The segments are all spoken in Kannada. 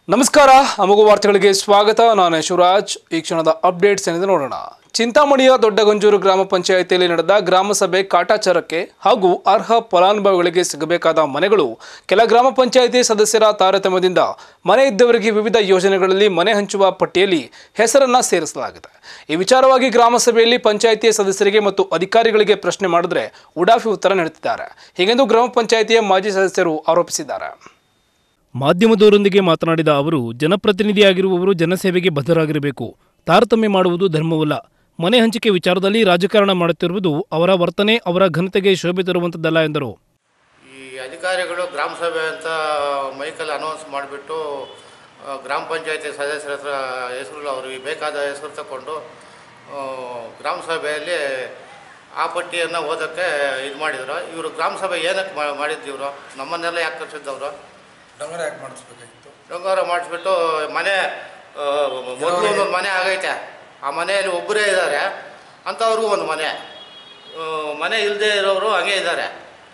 ನಮಸ್ಕಾರ ಅಮಗು ವಾರ್ತೆಗಳಿಗೆ ಸ್ವಾಗತ ನಾನು ಶಿವರಾಜ್ ಈ ಕ್ಷಣದ ಅಪ್ಡೇಟ್ಸ್ ಏನಿದೆ ನೋಡೋಣ ಚಿಂತಾಮಣಿಯ ದೊಡ್ಡಗಂಜೂರು ಗ್ರಾಮ ಪಂಚಾಯಿತಿಯಲ್ಲಿ ನಡೆದ ಗ್ರಾಮ ಸಭೆ ಕಾಟಾಚಾರಕ್ಕೆ ಹಾಗೂ ಅರ್ಹ ಫಲಾನುಭವಿಗಳಿಗೆ ಸಿಗಬೇಕಾದ ಮನೆಗಳು ಕೆಲ ಗ್ರಾಮ ಪಂಚಾಯಿತಿ ಸದಸ್ಯರ ತಾರತಮ್ಯದಿಂದ ಮನೆ ಇದ್ದವರಿಗೆ ವಿವಿಧ ಯೋಜನೆಗಳಲ್ಲಿ ಮನೆ ಹಂಚುವ ಪಟ್ಟಿಯಲ್ಲಿ ಹೆಸರನ್ನ ಸೇರಿಸಲಾಗಿದೆ ಈ ವಿಚಾರವಾಗಿ ಗ್ರಾಮ ಸಭೆಯಲ್ಲಿ ಪಂಚಾಯಿತಿಯ ಸದಸ್ಯರಿಗೆ ಮತ್ತು ಅಧಿಕಾರಿಗಳಿಗೆ ಪ್ರಶ್ನೆ ಮಾಡಿದ್ರೆ ಉಡಾಫಿ ಉತ್ತರ ನೀಡುತ್ತಿದ್ದಾರೆ ಹೀಗೆಂದು ಗ್ರಾಮ ಪಂಚಾಯಿತಿಯ ಮಾಜಿ ಸದಸ್ಯರು ಆರೋಪಿಸಿದ್ದಾರೆ ಮಾಧ್ಯಮದವರೊಂದಿಗೆ ಮಾತನಾಡಿದ ಅವರು ಜನಪ್ರತಿನಿಧಿಯಾಗಿರುವವರು ಜನಸೇವೆಗೆ ಬದ್ಧರಾಗಿರಬೇಕು ತಾರತಮ್ಯ ಮಾಡುವುದು ಧರ್ಮವಲ್ಲ ಮನೆ ಹಂಚಿಕೆ ವಿಚಾರದಲ್ಲಿ ರಾಜಕಾರಣ ಮಾಡುತ್ತಿರುವುದು ಅವರ ವರ್ತನೆ ಅವರ ಘನತೆಗೆ ಶೋಭೆ ತರುವಂಥದ್ದಲ್ಲ ಎಂದರು ಈ ಅಧಿಕಾರಿಗಳು ಗ್ರಾಮ ಸಭೆ ಅಂತ ಮೈಕಲ್ಲಿ ಅನೌನ್ಸ್ ಮಾಡಿಬಿಟ್ಟು ಗ್ರಾಮ ಪಂಚಾಯತಿ ಸದಸ್ಯರ ಹತ್ರ ಹೆಸರು ಅವ್ರಿಗೆ ಬೇಕಾದ ಹೆಸರು ತಗೊಂಡು ಆ, ಗ್ರಾಮ ಸಭೆಯಲ್ಲಿ ಆ ಪಟ್ಟಿಯನ್ನು ಓದೋಕ್ಕೆ ಇದು ಮಾಡಿದ್ರು ಇವರು ಗ್ರಾಮ ಸಭೆ ಏನಕ್ಕೆ ಮಾ- ಮಾಡಿದ್ದು ಇವರು ನಮ್ಮನ್ನೆಲ್ಲ ಯಾಕೆ ಕರ್ಸಿದ್ದವರು ಡಂಗರ ಯಾಕೆ ಮಾಡಿಸ್ಬೇಕಾಗಿತ್ತು ಡೊಂಗಾರ ಮಾಡಿಸ್ಬಿಟ್ಟು ಮನೆ ಮೊದಲು ಒಂದು ಮನೆ ಆಗೈತೆ ಆ ಮನೆಯಲ್ಲಿ ಒಬ್ಬರೇ ಇದ್ದಾರೆ ಅಂಥವ್ರಿಗೂ ಒಂದು ಮನೆ ಆ, ಮನೆ ಇಲ್ಲದೆ ಇರೋರು ಹಂಗೆ ಇದ್ದಾರೆ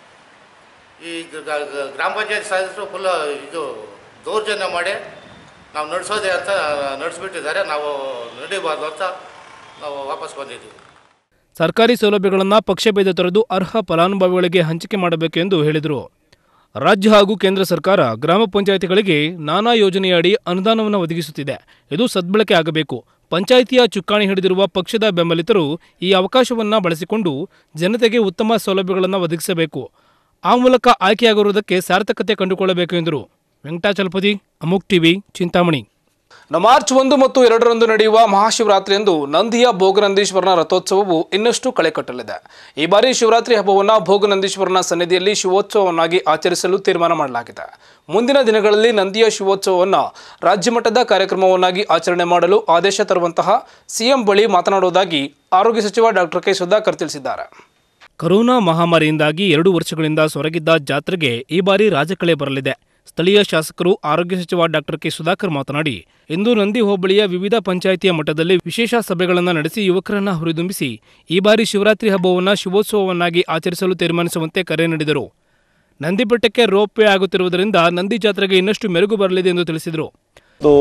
ಈ ಗ- ಗ- ಗ- ಗ್ರಾಮ ಪಂಚಾಯತ್ ಸದಸ್ಯರು ಫುಲ್ ಇದು ದೌರ್ಜನ್ಯ ಮಾಡಿ ನಾವು ನಡೆಸೋದೆ ಅಂತ ನಡೆಸ್ಬಿಟ್ಟಿದ್ದಾರೆ ನಾವು ನಡಿಬಾರ್ದು ಅಂತ ನಾವು ವಾಪಸ್ ಬಂದಿದ್ದೀವಿ ಸರ್ಕಾರಿ ಸೌಲಭ್ಯಗಳನ್ನು ಪಕ್ಷಭೇದ ತೊರೆದು ಅರ್ಹ ಫಲಾನುಭವಿಗಳಿಗೆ ಹಂಚಿಕೆ ಮಾಡಬೇಕು ಎಂದು ಹೇಳಿದರು ರಾಜ್ಯ ಹಾಗೂ ಕೇಂದ್ರ ಸರ್ಕಾರ ಗ್ರಾಮ ಪಂಚಾಯಿತಿಗಳಿಗೆ ನಾನಾ ಯೋಜನೆಯಡಿ ಅನುದಾನವನ್ನು ಒದಗಿಸುತ್ತಿದೆ ಇದು ಸದ್ಬಳಕೆ ಆಗಬೇಕು ಪಂಚಾಯಿತಿಯ ಚುಕ್ಕಾಣಿ ಹಿಡಿದಿರುವ ಪಕ್ಷದ ಬೆಂಬಲಿತರು ಈ ಅವಕಾಶವನ್ನು ಬಳಸಿಕೊಂಡು ಜನತೆಗೆ ಉತ್ತಮ ಸೌಲಭ್ಯಗಳನ್ನು ಒದಗಿಸಬೇಕು ಆ ಮೂಲಕ ಆಯ್ಕೆಯಾಗಿರುವುದಕ್ಕೆ ಸಾರ್ಥಕತೆ ಕಂಡುಕೊಳ್ಳಬೇಕು ಎಂದರು ವೆಂಕಟಾಚಲಪತಿ ಅಮುಕ್ ಟಿವಿ ಚಿಂತಾಮಣಿ ಮಾರ್ಚ್ ಒಂದು ಮತ್ತು ಎರಡರಂದು ನಡೆಯುವ ಮಹಾಶಿವರಾತ್ರಿಯಂದು ನಂದಿಯ ಭೋಗನಂದೀಶ್ವರನ ರಥೋತ್ಸವವು ಇನ್ನಷ್ಟು ಕಳೆ ಕಟ್ಟಲಿದೆ ಈ ಬಾರಿ ಶಿವರಾತ್ರಿ ಹಬ್ಬವನ್ನು ಭೋಗನಂದೀಶ್ವರನ ಸನ್ನಿಧಿಯಲ್ಲಿ ಶಿವೋತ್ಸವವನ್ನಾಗಿ ಆಚರಿಸಲು ತೀರ್ಮಾನ ಮಾಡಲಾಗಿದೆ ಮುಂದಿನ ದಿನಗಳಲ್ಲಿ ನಂದಿಯ ಶಿವೋತ್ಸವವನ್ನು ರಾಜ್ಯಮಟ್ಟದ ಕಾರ್ಯಕ್ರಮವನ್ನಾಗಿ ಆಚರಣೆ ಮಾಡಲು ಆದೇಶ ತರುವಂತಹ ಸಿಎಂ ಬಳಿ ಮಾತನಾಡುವುದಾಗಿ ಆರೋಗ್ಯ ಸಚಿವ ಡಾಕ್ಟರ್ ಕೆ ಸುಧಾಕರ್ ತಿಳಿಸಿದ್ದಾರೆ ಕೊರೋನಾ ಮಹಾಮಾರಿಯಿಂದಾಗಿ ಎರಡು ವರ್ಷಗಳಿಂದ ಸೊರಗಿದ್ದ ಜಾತ್ರೆಗೆ ಈ ಬಾರಿ ರಾಜಕಳೆ ಬರಲಿದೆ ಸ್ಥಳೀಯ ಶಾಸಕರು ಆರೋಗ್ಯ ಸಚಿವ ಡಾಕ್ಟರ್ ಕೆ ಸುಧಾಕರ್ ಮಾತನಾಡಿ ಇಂದು ನಂದಿ ಹೋಬಳಿಯ ವಿವಿಧ ಪಂಚಾಯಿತಿಯ ಮಟ್ಟದಲ್ಲಿ ವಿಶೇಷ ಸಭೆಗಳನ್ನು ನಡೆಸಿ ಯುವಕರನ್ನ ಹುರಿದುಂಬಿಸಿ ಈ ಬಾರಿ ಶಿವರಾತ್ರಿ ಹಬ್ಬವನ್ನು ಶಿವೋತ್ಸವವನ್ನಾಗಿ ಆಚರಿಸಲು ತೀರ್ಮಾನಿಸುವಂತೆ ಕರೆ ನೀಡಿದರು ನಂದಿ ಬೆಟ್ಟಕ್ಕೆ ರೋಪ್ ವೇ ಆಗುತ್ತಿರುವುದರಿಂದ ನಂದಿ ಜಾತ್ರೆಗೆ ಇನ್ನಷ್ಟು ಮೆರುಗು ಬರಲಿದೆ ಎಂದು ತಿಳಿಸಿದರು ಮತ್ತು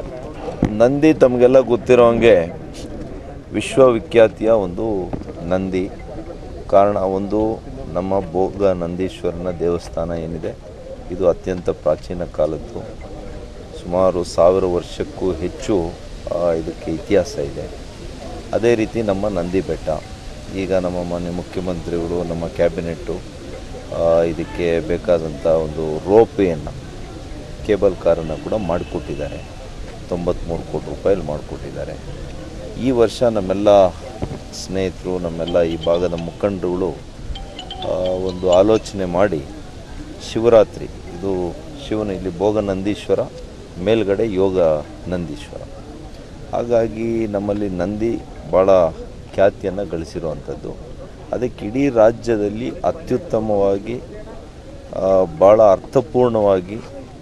ನಂದಿ ತಮಗೆಲ್ಲ ಗೊತ್ತಿರೋ ಹಾಗೆ ವಿಶ್ವವಿಖ್ಯಾತಿಯ ಒಂದು ನಂದಿ ಕಾರಣ ಒಂದು ನಮ್ಮ ಭೋಗ ನಂದೀಶ್ವರನ ದೇವಸ್ಥಾನ ಏನಿದೆ ಇದು ಅತ್ಯಂತ ಪ್ರಾಚೀನ ಕಾಲದ್ದು ಸುಮಾರು ಸಾವಿರ ವರ್ಷಕ್ಕೂ ಹೆಚ್ಚು ಆ, ಇದಕ್ಕೆ ಇತಿಹಾಸ ಇದೆ ಅದೇ ರೀತಿ ನಮ್ಮ ನಂದಿ ಬೆಟ್ಟ ಈಗ ನಮ್ಮ ಮಾನ್ಯ ಮುಖ್ಯಮಂತ್ರಿಗಳು ನಮ್ಮ ಕ್ಯಾಬಿನೆಟ್ಟು ಆ, ಇದಕ್ಕೆ ಬೇಕಾದಂಥ ಒಂದು ರೋಪೇಯನ್ನು ಕೇಬಲ್ ಕಾರನ್ನು ಕೂಡ ಮಾಡಿಕೊಟ್ಟಿದ್ದಾರೆ ತೊಂಬತ್ತ್ಮೂರು ಕೋಟಿ ರೂಪಾಯಲ್ಲಿ ಮಾಡಿಕೊಟ್ಟಿದ್ದಾರೆ ಈ ವರ್ಷ ನಮ್ಮೆಲ್ಲ ಸ್ನೇಹಿತರು ನಮ್ಮೆಲ್ಲ ಈ ಭಾಗದ ಮುಖಂಡರುಗಳು ಆ, ಒಂದು ಆಲೋಚನೆ ಮಾಡಿ ಶಿವರಾತ್ರಿ ಇದು ಶಿವನ ಇಲ್ಲಿ ಭೋಗ ನಂದೀಶ್ವರ ಮೇಲ್ಗಡೆ ಯೋಗ ನಂದೀಶ್ವರ ಹಾಗಾಗಿ ನಮ್ಮಲ್ಲಿ ನಂದಿ ಭಾಳ ಖ್ಯಾತಿಯನ್ನು ಗಳಿಸಿರುವಂಥದ್ದು ಅದಕ್ಕೆ ಇಡೀ ರಾಜ್ಯದಲ್ಲಿ ಅತ್ಯುತ್ತಮವಾಗಿ ಆ, ಭಾಳ ಅರ್ಥಪೂರ್ಣವಾಗಿ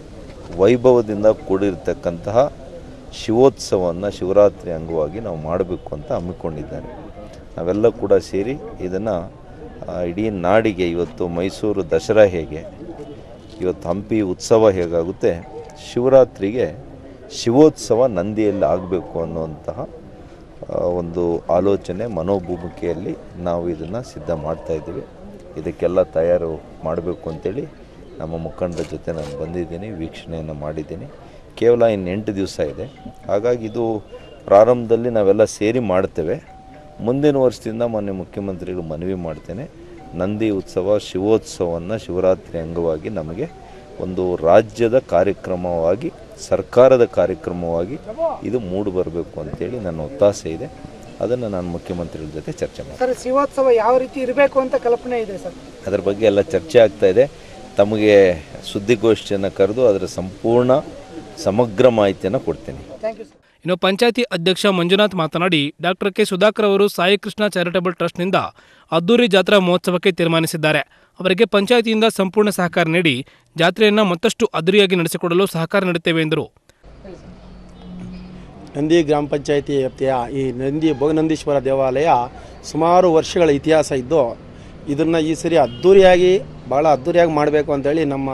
ವೈಭವದಿಂದ ಕೂಡಿರ್ತಕ್ಕಂತಹ ಶಿವೋತ್ಸವವನ್ನು ಶಿವರಾತ್ರಿ ಅಂಗವಾಗಿ ನಾವು ಮಾಡಬೇಕು ಅಂತ ಹಮ್ಮಿಕೊಂಡಿದ್ದಾರೆ ನಾವೆಲ್ಲ ಕೂಡ ಸೇರಿ ಇದನ್ನು ಇಡೀ ನಾಡಿಗೆ ಇವತ್ತು ಮೈಸೂರು ದಸರಾ ಹೇಗೆ ಇವತ್ತು ಹಂಪಿ ಉತ್ಸವ ಹೇಗಾಗುತ್ತೆ ಶಿವರಾತ್ರಿಗೆ ಶಿವೋತ್ಸವ ನಂದಿಯಲ್ಲಿ ಆಗಬೇಕು ಅನ್ನುವಂತಹ ಆ, ಒಂದು ಆಲೋಚನೆ ಮನೋಭೂಮಿಕೆಯಲ್ಲಿ ನಾವು ಇದನ್ನು ಸಿದ್ಧ ಮಾಡ್ತಾ ಇದ್ದೀವಿ ಇದಕ್ಕೆಲ್ಲ ತಯಾರು ಮಾಡಬೇಕು ಅಂತೇಳಿ ನಮ್ಮ ಮುಖಂಡರ ಜೊತೆ ನಾನು ಬಂದಿದ್ದೀನಿ ವೀಕ್ಷಣೆಯನ್ನು ಮಾಡಿದ್ದೀನಿ ಕೇವಲ ಇನ್ನು ಎಂಟು ದಿವಸ ಇದೆ ಹಾಗಾಗಿ ಇದು ಪ್ರಾರಂಭದಲ್ಲಿ ನಾವೆಲ್ಲ ಸೇರಿ ಮಾಡ್ತೇವೆ ಮುಂದಿನ ವರ್ಷದಿಂದ ಮಾನ್ಯ ಮುಖ್ಯಮಂತ್ರಿಗಳು ಮನವಿ ಮಾಡ್ತೇನೆ ನಂದಿ ಉತ್ಸವ ಶಿವೋತ್ಸವವನ್ನು ಶಿವರಾತ್ರಿ ಅಂಗವಾಗಿ ನಮಗೆ ಒಂದು ರಾಜ್ಯದ ಕಾರ್ಯಕ್ರಮವಾಗಿ ಸರ್ಕಾರದ ಕಾರ್ಯಕ್ರಮವಾಗಿ ಇದು ಮೂಡಿ ಬರಬೇಕು ಅಂತೇಳಿ ನನ್ನ ಒತ್ತಾಸೆ ಇದೆ ಅದನ್ನು ನಾನು ಮುಖ್ಯಮಂತ್ರಿಗಳ ಜೊತೆ ಚರ್ಚೆ ಮಾಡ್ತೀನಿ ಸರ್ ಶಿವೋತ್ಸವ ಯಾವ ರೀತಿ ಇರಬೇಕು ಅಂತ ಕಲ್ಪನೆ ಇದೆ ಸರ್ ಅದರ ಬಗ್ಗೆ ಎಲ್ಲ ಚರ್ಚೆ ಆಗ್ತಾ ಇದೆ ತಮಗೆ ಸುದ್ದಿಗೋಷ್ಠಿಯನ್ನು ಕರೆದು ಅದರ ಸಂಪೂರ್ಣ ಸಮಗ್ರ ಮಾಹಿತಿಯನ್ನು ಕೊಡ್ತೀನಿ ಥ್ಯಾಂಕ್ ಯು ಸರ್ ಇನ್ನು ಪಂಚಾಯತಿ ಅಧ್ಯಕ್ಷ ಮಂಜುನಾಥ್ ಮಾತನಾಡಿ ಡಾಕ್ಟರ್ ಕೆ ಸುಧಾಕರ್ ಅವರು ಸಾಯಿ ಕೃಷ್ಣ ಚಾರಿಟಬಲ್ ಟ್ರಸ್ಟ್ನಿಂದ ಅದ್ದೂರಿ ಜಾತ್ರಾ ಮಹೋತ್ಸವಕ್ಕೆ ತೀರ್ಮಾನಿಸಿದ್ದಾರೆ ಅವರಿಗೆ ಪಂಚಾಯತಿಯಿಂದ ಸಂಪೂರ್ಣ ಸಹಕಾರ ನೀಡಿ ಜಾತ್ರೆಯನ್ನು ಮತ್ತಷ್ಟು ಅದ್ದೂರಿಯಾಗಿ ನಡೆಸಿಕೊಡಲು ಸಹಕಾರ ನೀಡುತ್ತೇವೆ ಎಂದರು ನಂದಿ ಗ್ರಾಮ ಪಂಚಾಯಿತಿ ವ್ಯಾಪ್ತಿಯ ಈ ನಂದಿ ಭೋಗನಂದೀಶ್ವರ ದೇವಾಲಯ ಸುಮಾರು ವರ್ಷಗಳ ಇತಿಹಾಸ ಇದ್ದು ಇದನ್ನು ಈ ಸರಿ ಅದ್ಧೂರಿಯಾಗಿ ಭಾಳ ಅದ್ಧೂರಿಯಾಗಿ ಮಾಡಬೇಕು ಅಂತೇಳಿ ನಮ್ಮ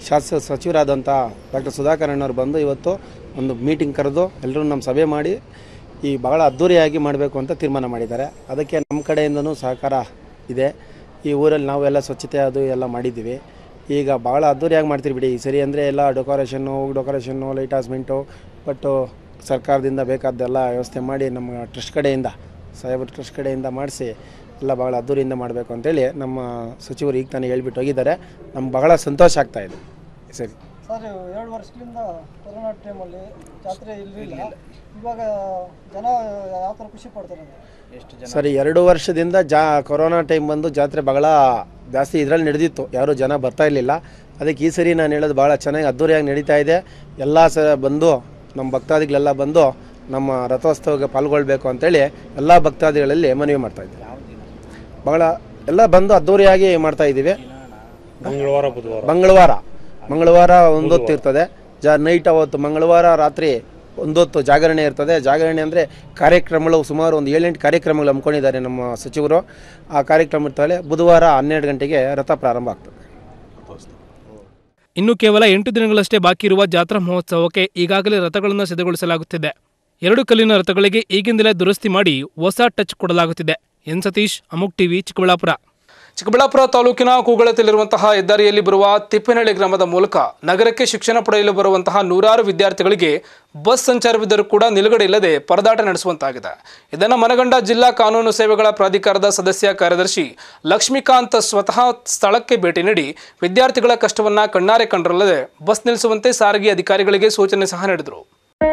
ಶಾಸಕ ಸಚಿವರಾದಂಥ ಡಾಕ್ಟರ್ ಸುಧಾಕರ್ ಅಣ್ಣವ್ರು ಬಂದು ಇವತ್ತು ಒಂದು ಮೀಟಿಂಗ್ ಕರೆದು ಎಲ್ಲರೂ ನಮ್ಮ ಸಭೆ ಮಾಡಿ ಈ ಭಾಳ ಅದ್ಧೂರಿಯಾಗಿ ಮಾಡಬೇಕು ಅಂತ ತೀರ್ಮಾನ ಮಾಡಿದ್ದಾರೆ ಅದಕ್ಕೆ ನಮ್ಮ ಕಡೆಯಿಂದನೂ ಸಹಕಾರ ಇದೆ ಈ ಊರಲ್ಲಿ ನಾವೆಲ್ಲ ಸ್ವಚ್ಛತೆ ಅದು ಎಲ್ಲ ಮಾಡಿದ್ದೀವಿ ಈಗ ಭಾಳ ಅದ್ಧೂರಿಯಾಗಿ ಮಾಡ್ತೀವಿ ಬಿಡಿ ಈ ಸರಿ ಅಂದರೆ ಎಲ್ಲ ಡೆಕೋರೇಷನ್ನು ಡೆಕೋರೇಷನ್ನು ಲೈಟ್ ಹಾಸ್ಮೆಂಟು ಬಟ್ಟು ಸರ್ಕಾರದಿಂದ ಬೇಕಾದ್ದೆಲ್ಲ ವ್ಯವಸ್ಥೆ ಮಾಡಿ ನಮ್ಮ ಟ್ರಸ್ಟ್ ಕಡೆಯಿಂದ ಸಾಹೇಬ್ರ ಟ್ರಸ್ಟ್ ಕಡೆಯಿಂದ ಮಾಡಿಸಿ ಎಲ್ಲ ಭಾಳ ಅದ್ದೂರಿಯಿಂದ ಮಾಡಬೇಕು ಅಂತೇಳಿ ನಮ್ಮ ಸಚಿವರು ಈಗ ತಾನೇ ಹೇಳ್ಬಿಟ್ಟು ಹೋಗಿದ್ದಾರೆ ನಮ್ಗೆ ಬಹಳ ಸಂತೋಷ ಆಗ್ತಾ ಇದೆ ಸರಿ ಸರ್ ಎರಡು ವರ್ಷದಿಂದ ಕೊರೋನಾ ಟೈಮಲ್ಲಿ ಜಾತ್ರೆ ಇರಲಿಲ್ಲ ಇವಾಗ ಜನ ಯಾವ ಥರ ಖುಷಿ ಪಡ್ತಾರೆ ಸರಿ ಎರಡು ವರ್ಷದಿಂದ ಜಾ ಕೊರೋನಾ ಟೈಮ್ ಬಂದು ಜಾತ್ರೆ ಬಹಳ ಜಾಸ್ತಿ ಇದರಲ್ಲಿ ನಡೆದಿತ್ತು ಯಾರೂ ಜನ ಬರ್ತಾ ಇರಲಿಲ್ಲ ಅದಕ್ಕೆ ಈ ಸರಿ ನಾನು ಹೇಳೋದು ಭಾಳ ಚೆನ್ನಾಗಿ ಅದ್ದೂರಿಯಾಗಿ ನಡೀತಾ ಇದೆ ಎಲ್ಲ ಸ ಬಂದು ನಮ್ಮ ಭಕ್ತಾದಿಗಳೆಲ್ಲ ಬಂದು ನಮ್ಮ ರಥೋತ್ಸವಕ್ಕೆ ಪಾಲ್ಗೊಳ್ಬೇಕು ಅಂತೇಳಿ ಎಲ್ಲ ಭಕ್ತಾದಿಗಳಲ್ಲಿ ಮನವಿ ಮಾಡ್ತಾ ಇದ್ದೀವಿ ಬಹಳ ಎಲ್ಲ ಬಂದು ಅದ್ದೂರಿಯಾಗಿ ಮಾಡ್ತಾ ಇದ್ದೀವಿ ಮಂಗಳವಾರ ಬುಧವಾರ ಮಂಗಳವಾರ ಮಂಗಳವಾರ ಒಂದೊತ್ತು ಇರ್ತದೆ ಜಾ ನೈಟ್ ಅವತ್ತು ಮಂಗಳವಾರ ರಾತ್ರಿ ಒಂದೊತ್ತು ಜಾಗರಣೆ ಇರ್ತದೆ ಜಾಗರಣೆ ಅಂದರೆ ಕಾರ್ಯಕ್ರಮಗಳು ಸುಮಾರು ಒಂದು ಏಳೆಂಟು ಕಾರ್ಯಕ್ರಮಗಳು ಹಮ್ಮಿಕೊಂಡಿದ್ದಾರೆ ನಮ್ಮ ಸಚಿವರು ಆ ಕಾರ್ಯಕ್ರಮ ಇರ್ತಾಳೆ ಬುಧವಾರ ಹನ್ನೆರಡು ಗಂಟೆಗೆ ರಥ ಪ್ರಾರಂಭ ಆಗ್ತದೆ ಇನ್ನು ಕೇವಲ ಎಂಟು ದಿನಗಳಷ್ಟೇ ಬಾಕಿ ಇರುವ ಜಾತ್ರಾ ಮಹೋತ್ಸವಕ್ಕೆ ಈಗಾಗಲೇ ರಥಗಳನ್ನು ಸಿದ್ಧಗೊಳಿಸಲಾಗುತ್ತಿದೆ ಎರಡು ಕಲ್ಲಿನ ರಥಗಳಿಗೆ ಈಗಿಂದಲೇ ದುರಸ್ತಿ ಮಾಡಿ ಹೊಸ ಟಚ್ ಕೊಡಲಾಗುತ್ತಿದೆ ಎನ್ ಸತೀಶ್ ಅಮುಕ್ ಟಿವಿ ಚಿಕ್ಕಬಳ್ಳಾಪುರ ಚಿಕ್ಕಬಳ್ಳಾಪುರ ತಾಲೂಕಿನ ಕೂಗಳತೆಯಲ್ಲಿರುವಂತಹ ಹೆದ್ದಾರಿಯಲ್ಲಿ ಬರುವ ತಿಪ್ಪನಹಳ್ಳಿ ಗ್ರಾಮದ ಮೂಲಕ ನಗರಕ್ಕೆ ಶಿಕ್ಷಣ ಪಡೆಯಲು ಬರುವಂತಹ ನೂರಾರು ವಿದ್ಯಾರ್ಥಿಗಳಿಗೆ ಬಸ್ ಸಂಚಾರವಿದ್ದರೂ ಕೂಡ ನಿಲುಗಡೆ ಇಲ್ಲದೆ ಪರದಾಟ ನಡೆಸುವಂತಾಗಿದೆ ಇದನ್ನು ಮನಗಂಡ ಜಿಲ್ಲಾ ಕಾನೂನು ಸೇವೆಗಳ ಪ್ರಾಧಿಕಾರದ ಸದಸ್ಯ ಕಾರ್ಯದರ್ಶಿ ಲಕ್ಷ್ಮೀಕಾಂತ್ ಸ್ವತಃ ಸ್ಥಳಕ್ಕೆ ಭೇಟಿ ನೀಡಿ ವಿದ್ಯಾರ್ಥಿಗಳ ಕಷ್ಟವನ್ನ ಕಣ್ಣಾರೆ ಕಂಡರಲ್ಲದೆ ಬಸ್ ನಿಲ್ಲಿಸುವಂತೆ ಸಾರಿಗೆ ಅಧಿಕಾರಿಗಳಿಗೆ ಸೂಚನೆ ಸಹ ನೀಡಿದರು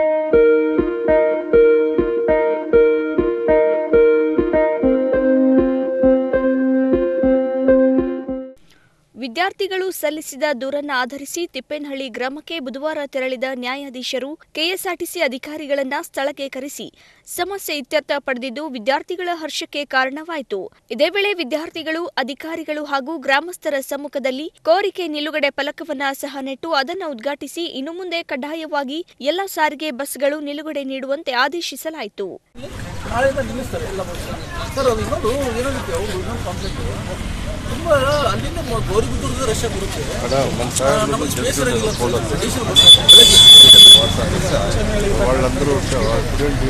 ವಿದ್ಯಾರ್ಥಿಗಳು ಸಲ್ಲಿಸಿದ ದೂರನ್ನು ಆಧರಿಸಿ ತಿಪ್ಪೇನಹಳ್ಳಿ ಗ್ರಾಮಕ್ಕೆ ಬುಧವಾರ ತೆರಳಿದ ನ್ಯಾಯಾಧೀಶರು ಕೆಎಸ್ಆರ್ಟಿಸಿ ಅಧಿಕಾರಿಗಳನ್ನ ಸ್ಥಳಕ್ಕೆ ಕರೆಸಿ ಸಮಸ್ಯೆ ಇತ್ಯರ್ಥ ಪಡೆದಿದ್ದು ವಿದ್ಯಾರ್ಥಿಗಳ ಹರ್ಷಕ್ಕೆ ಕಾರಣವಾಯಿತು ಇದೇ ವೇಳೆ ವಿದ್ಯಾರ್ಥಿಗಳು ಅಧಿಕಾರಿಗಳು ಹಾಗೂ ಗ್ರಾಮಸ್ಥರ ಸಮ್ಮುಖದಲ್ಲಿ ಕೋರಿಕೆ ನಿಲುಗಡೆ ಫಲಕವನ್ನ ಸಹ ನೆಟ್ಟು ಅದನ್ನು ಉದ್ಘಾಟಿಸಿ ಇನ್ನು ಮುಂದೆ ಕಡ್ಡಾಯವಾಗಿ ಎಲ್ಲ ಸಾರಿಗೆ ಬಸ್ಗಳು ನಿಲುಗಡೆ ನೀಡುವಂತೆ ಆದೇಶಿಸಲಾಯಿತು ನಾಳೆಯಿಂದ ನಿಲ್ಲಿಸ್ತಾರೆ ಎಲ್ಲ ಬಸ್ ಸರ್ ಅದು ಇನ್ನೊಂದು ಏನಾಗುತ್ತೆ ಅವರು ಇನ್ನೊಂದು ಕಾಂಪ್ಲೇಂಟ್ ತುಂಬ ಅಲ್ಲಿಂದ ಗೌರಿಬಿದ್ದೂರ್ದು ರಶ್ ಬರುತ್ತೆ ನಮಗೆ ಸ್ಪೇಸ್ ಇರೋದಿಲ್ಲ ಸರ್. ಡೀಸೆಲ್ ಬಸ್ ಬೆಳಗ್ಗೆ వాళ్ళందరూ స్టూడెంట్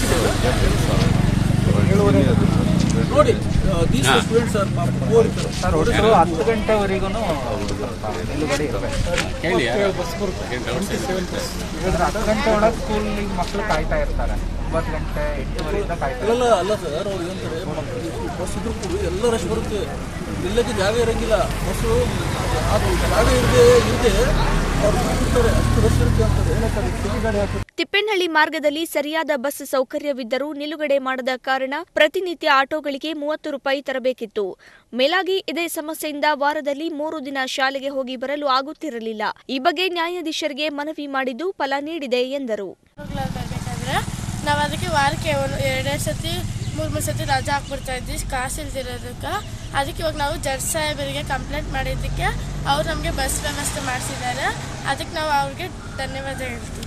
యూనియన్ ನೋಡಿ ದೀಸ್ ಸ್ಟೂಡೆಂಟ್ಸ್ ಸರ್ ಪೂರ್ ಇರ್ತಾರೆ ಸರ್ ಒಟ್ಟು ಹತ್ತು ಗಂಟೆವರೆಗೂ ನಿಲುಗಡೆ ಇರಬೇಕು ಹತ್ತು ಗಂಟೆ ಒಳಗೆ ಸ್ಕೂಲಿಗೆ ಮಕ್ಕಳು ಕಾಯ್ತಾ ಇರ್ತಾರೆ ಒಂಬತ್ತು ಗಂಟೆ ಎಂಟುವರೆಯಿಂದ ಕಾಯ್ತಾ ಅಲ್ಲ ಅಲ್ಲ ಸರ್ ಅವ್ರು ಏನಂತಾರೆ ಬಸ್ ಇದ್ರು ಕೂಡ ಎಲ್ಲ ರಶ್ ಬರುತ್ತೆ ನಿಲ್ಲಕ್ಕೆ ಜಾಗ ಇರಂಗಿಲ್ಲ ಬಸ್ಸು ಅದು ಜಾಗ ಇರದೆ ಇರದೆ ಅವ್ರು ಬಿಡ್ತಾರೆ ಅಷ್ಟು ರಶ್ ಇರುತ್ತೆ ಅಂತಾರೆ ಏನೋ ಸರ್ ಟಿಕೆಟ್ ಗಾಡಿ ಹಾಕಿ ತಿಪ್ಪೇನಹಳ್ಳಿ ಮಾರ್ಗದಲ್ಲಿ ಸರಿಯಾದ ಬಸ್ ಸೌಕರ್ಯವಿದ್ದರೂ ನಿಲುಗಡೆ ಮಾಡದ ಕಾರಣ ಪ್ರತಿನಿತ್ಯ ಆಟೋಗಳಿಗೆ ಮೂವತ್ತು ರೂಪಾಯಿ ತರಬೇಕಿತ್ತು ಮೇಲಾಗಿ ಇದೇ ಸಮಸ್ಯೆಯಿಂದ ವಾರದಲ್ಲಿ ಮೂರು ದಿನ ಶಾಲೆಗೆ ಹೋಗಿ ಬರಲು ಆಗುತ್ತಿರಲಿಲ್ಲ ಈ ಬಗ್ಗೆ ನ್ಯಾಯಾಧೀಶರಿಗೆ ಮನವಿ ಮಾಡಿದ್ದು ಫಲ ನೀಡಿದೆ ಎಂದರು ಬರ್ಬೇಕಾದ್ರೆ ನಾವು ಅದಕ್ಕೆ ವಾರಕ್ಕೆ ಒಂದು ಎರಡೆರಡು ಸತಿ ಮೂರು ಮೂರು ಸತಿ ರಜಾ ಹಾಕ್ಬಿಡ್ತಾ ಇದ್ವಿ ಕಾಸು ಇಲ್ದಿರೋದಕ್ಕೆ ಅದಕ್ಕೆ ಇವಾಗ ನಾವು ಜಡ್ಜ್ ಸಾಹೇಬರಿಗೆ ಕಂಪ್ಲೇಂಟ್ ಮಾಡಿದ್ದಕ್ಕೆ ಅವ್ರು ನಮಗೆ ಬಸ್ ವ್ಯವಸ್ಥೆ ಮಾಡಿಸಿದ್ದಾರೆ ಅದಕ್ಕೆ ನಾವು ಅವ್ರಿಗೆ ಧನ್ಯವಾದ ಹೇಳ್ತೀವಿ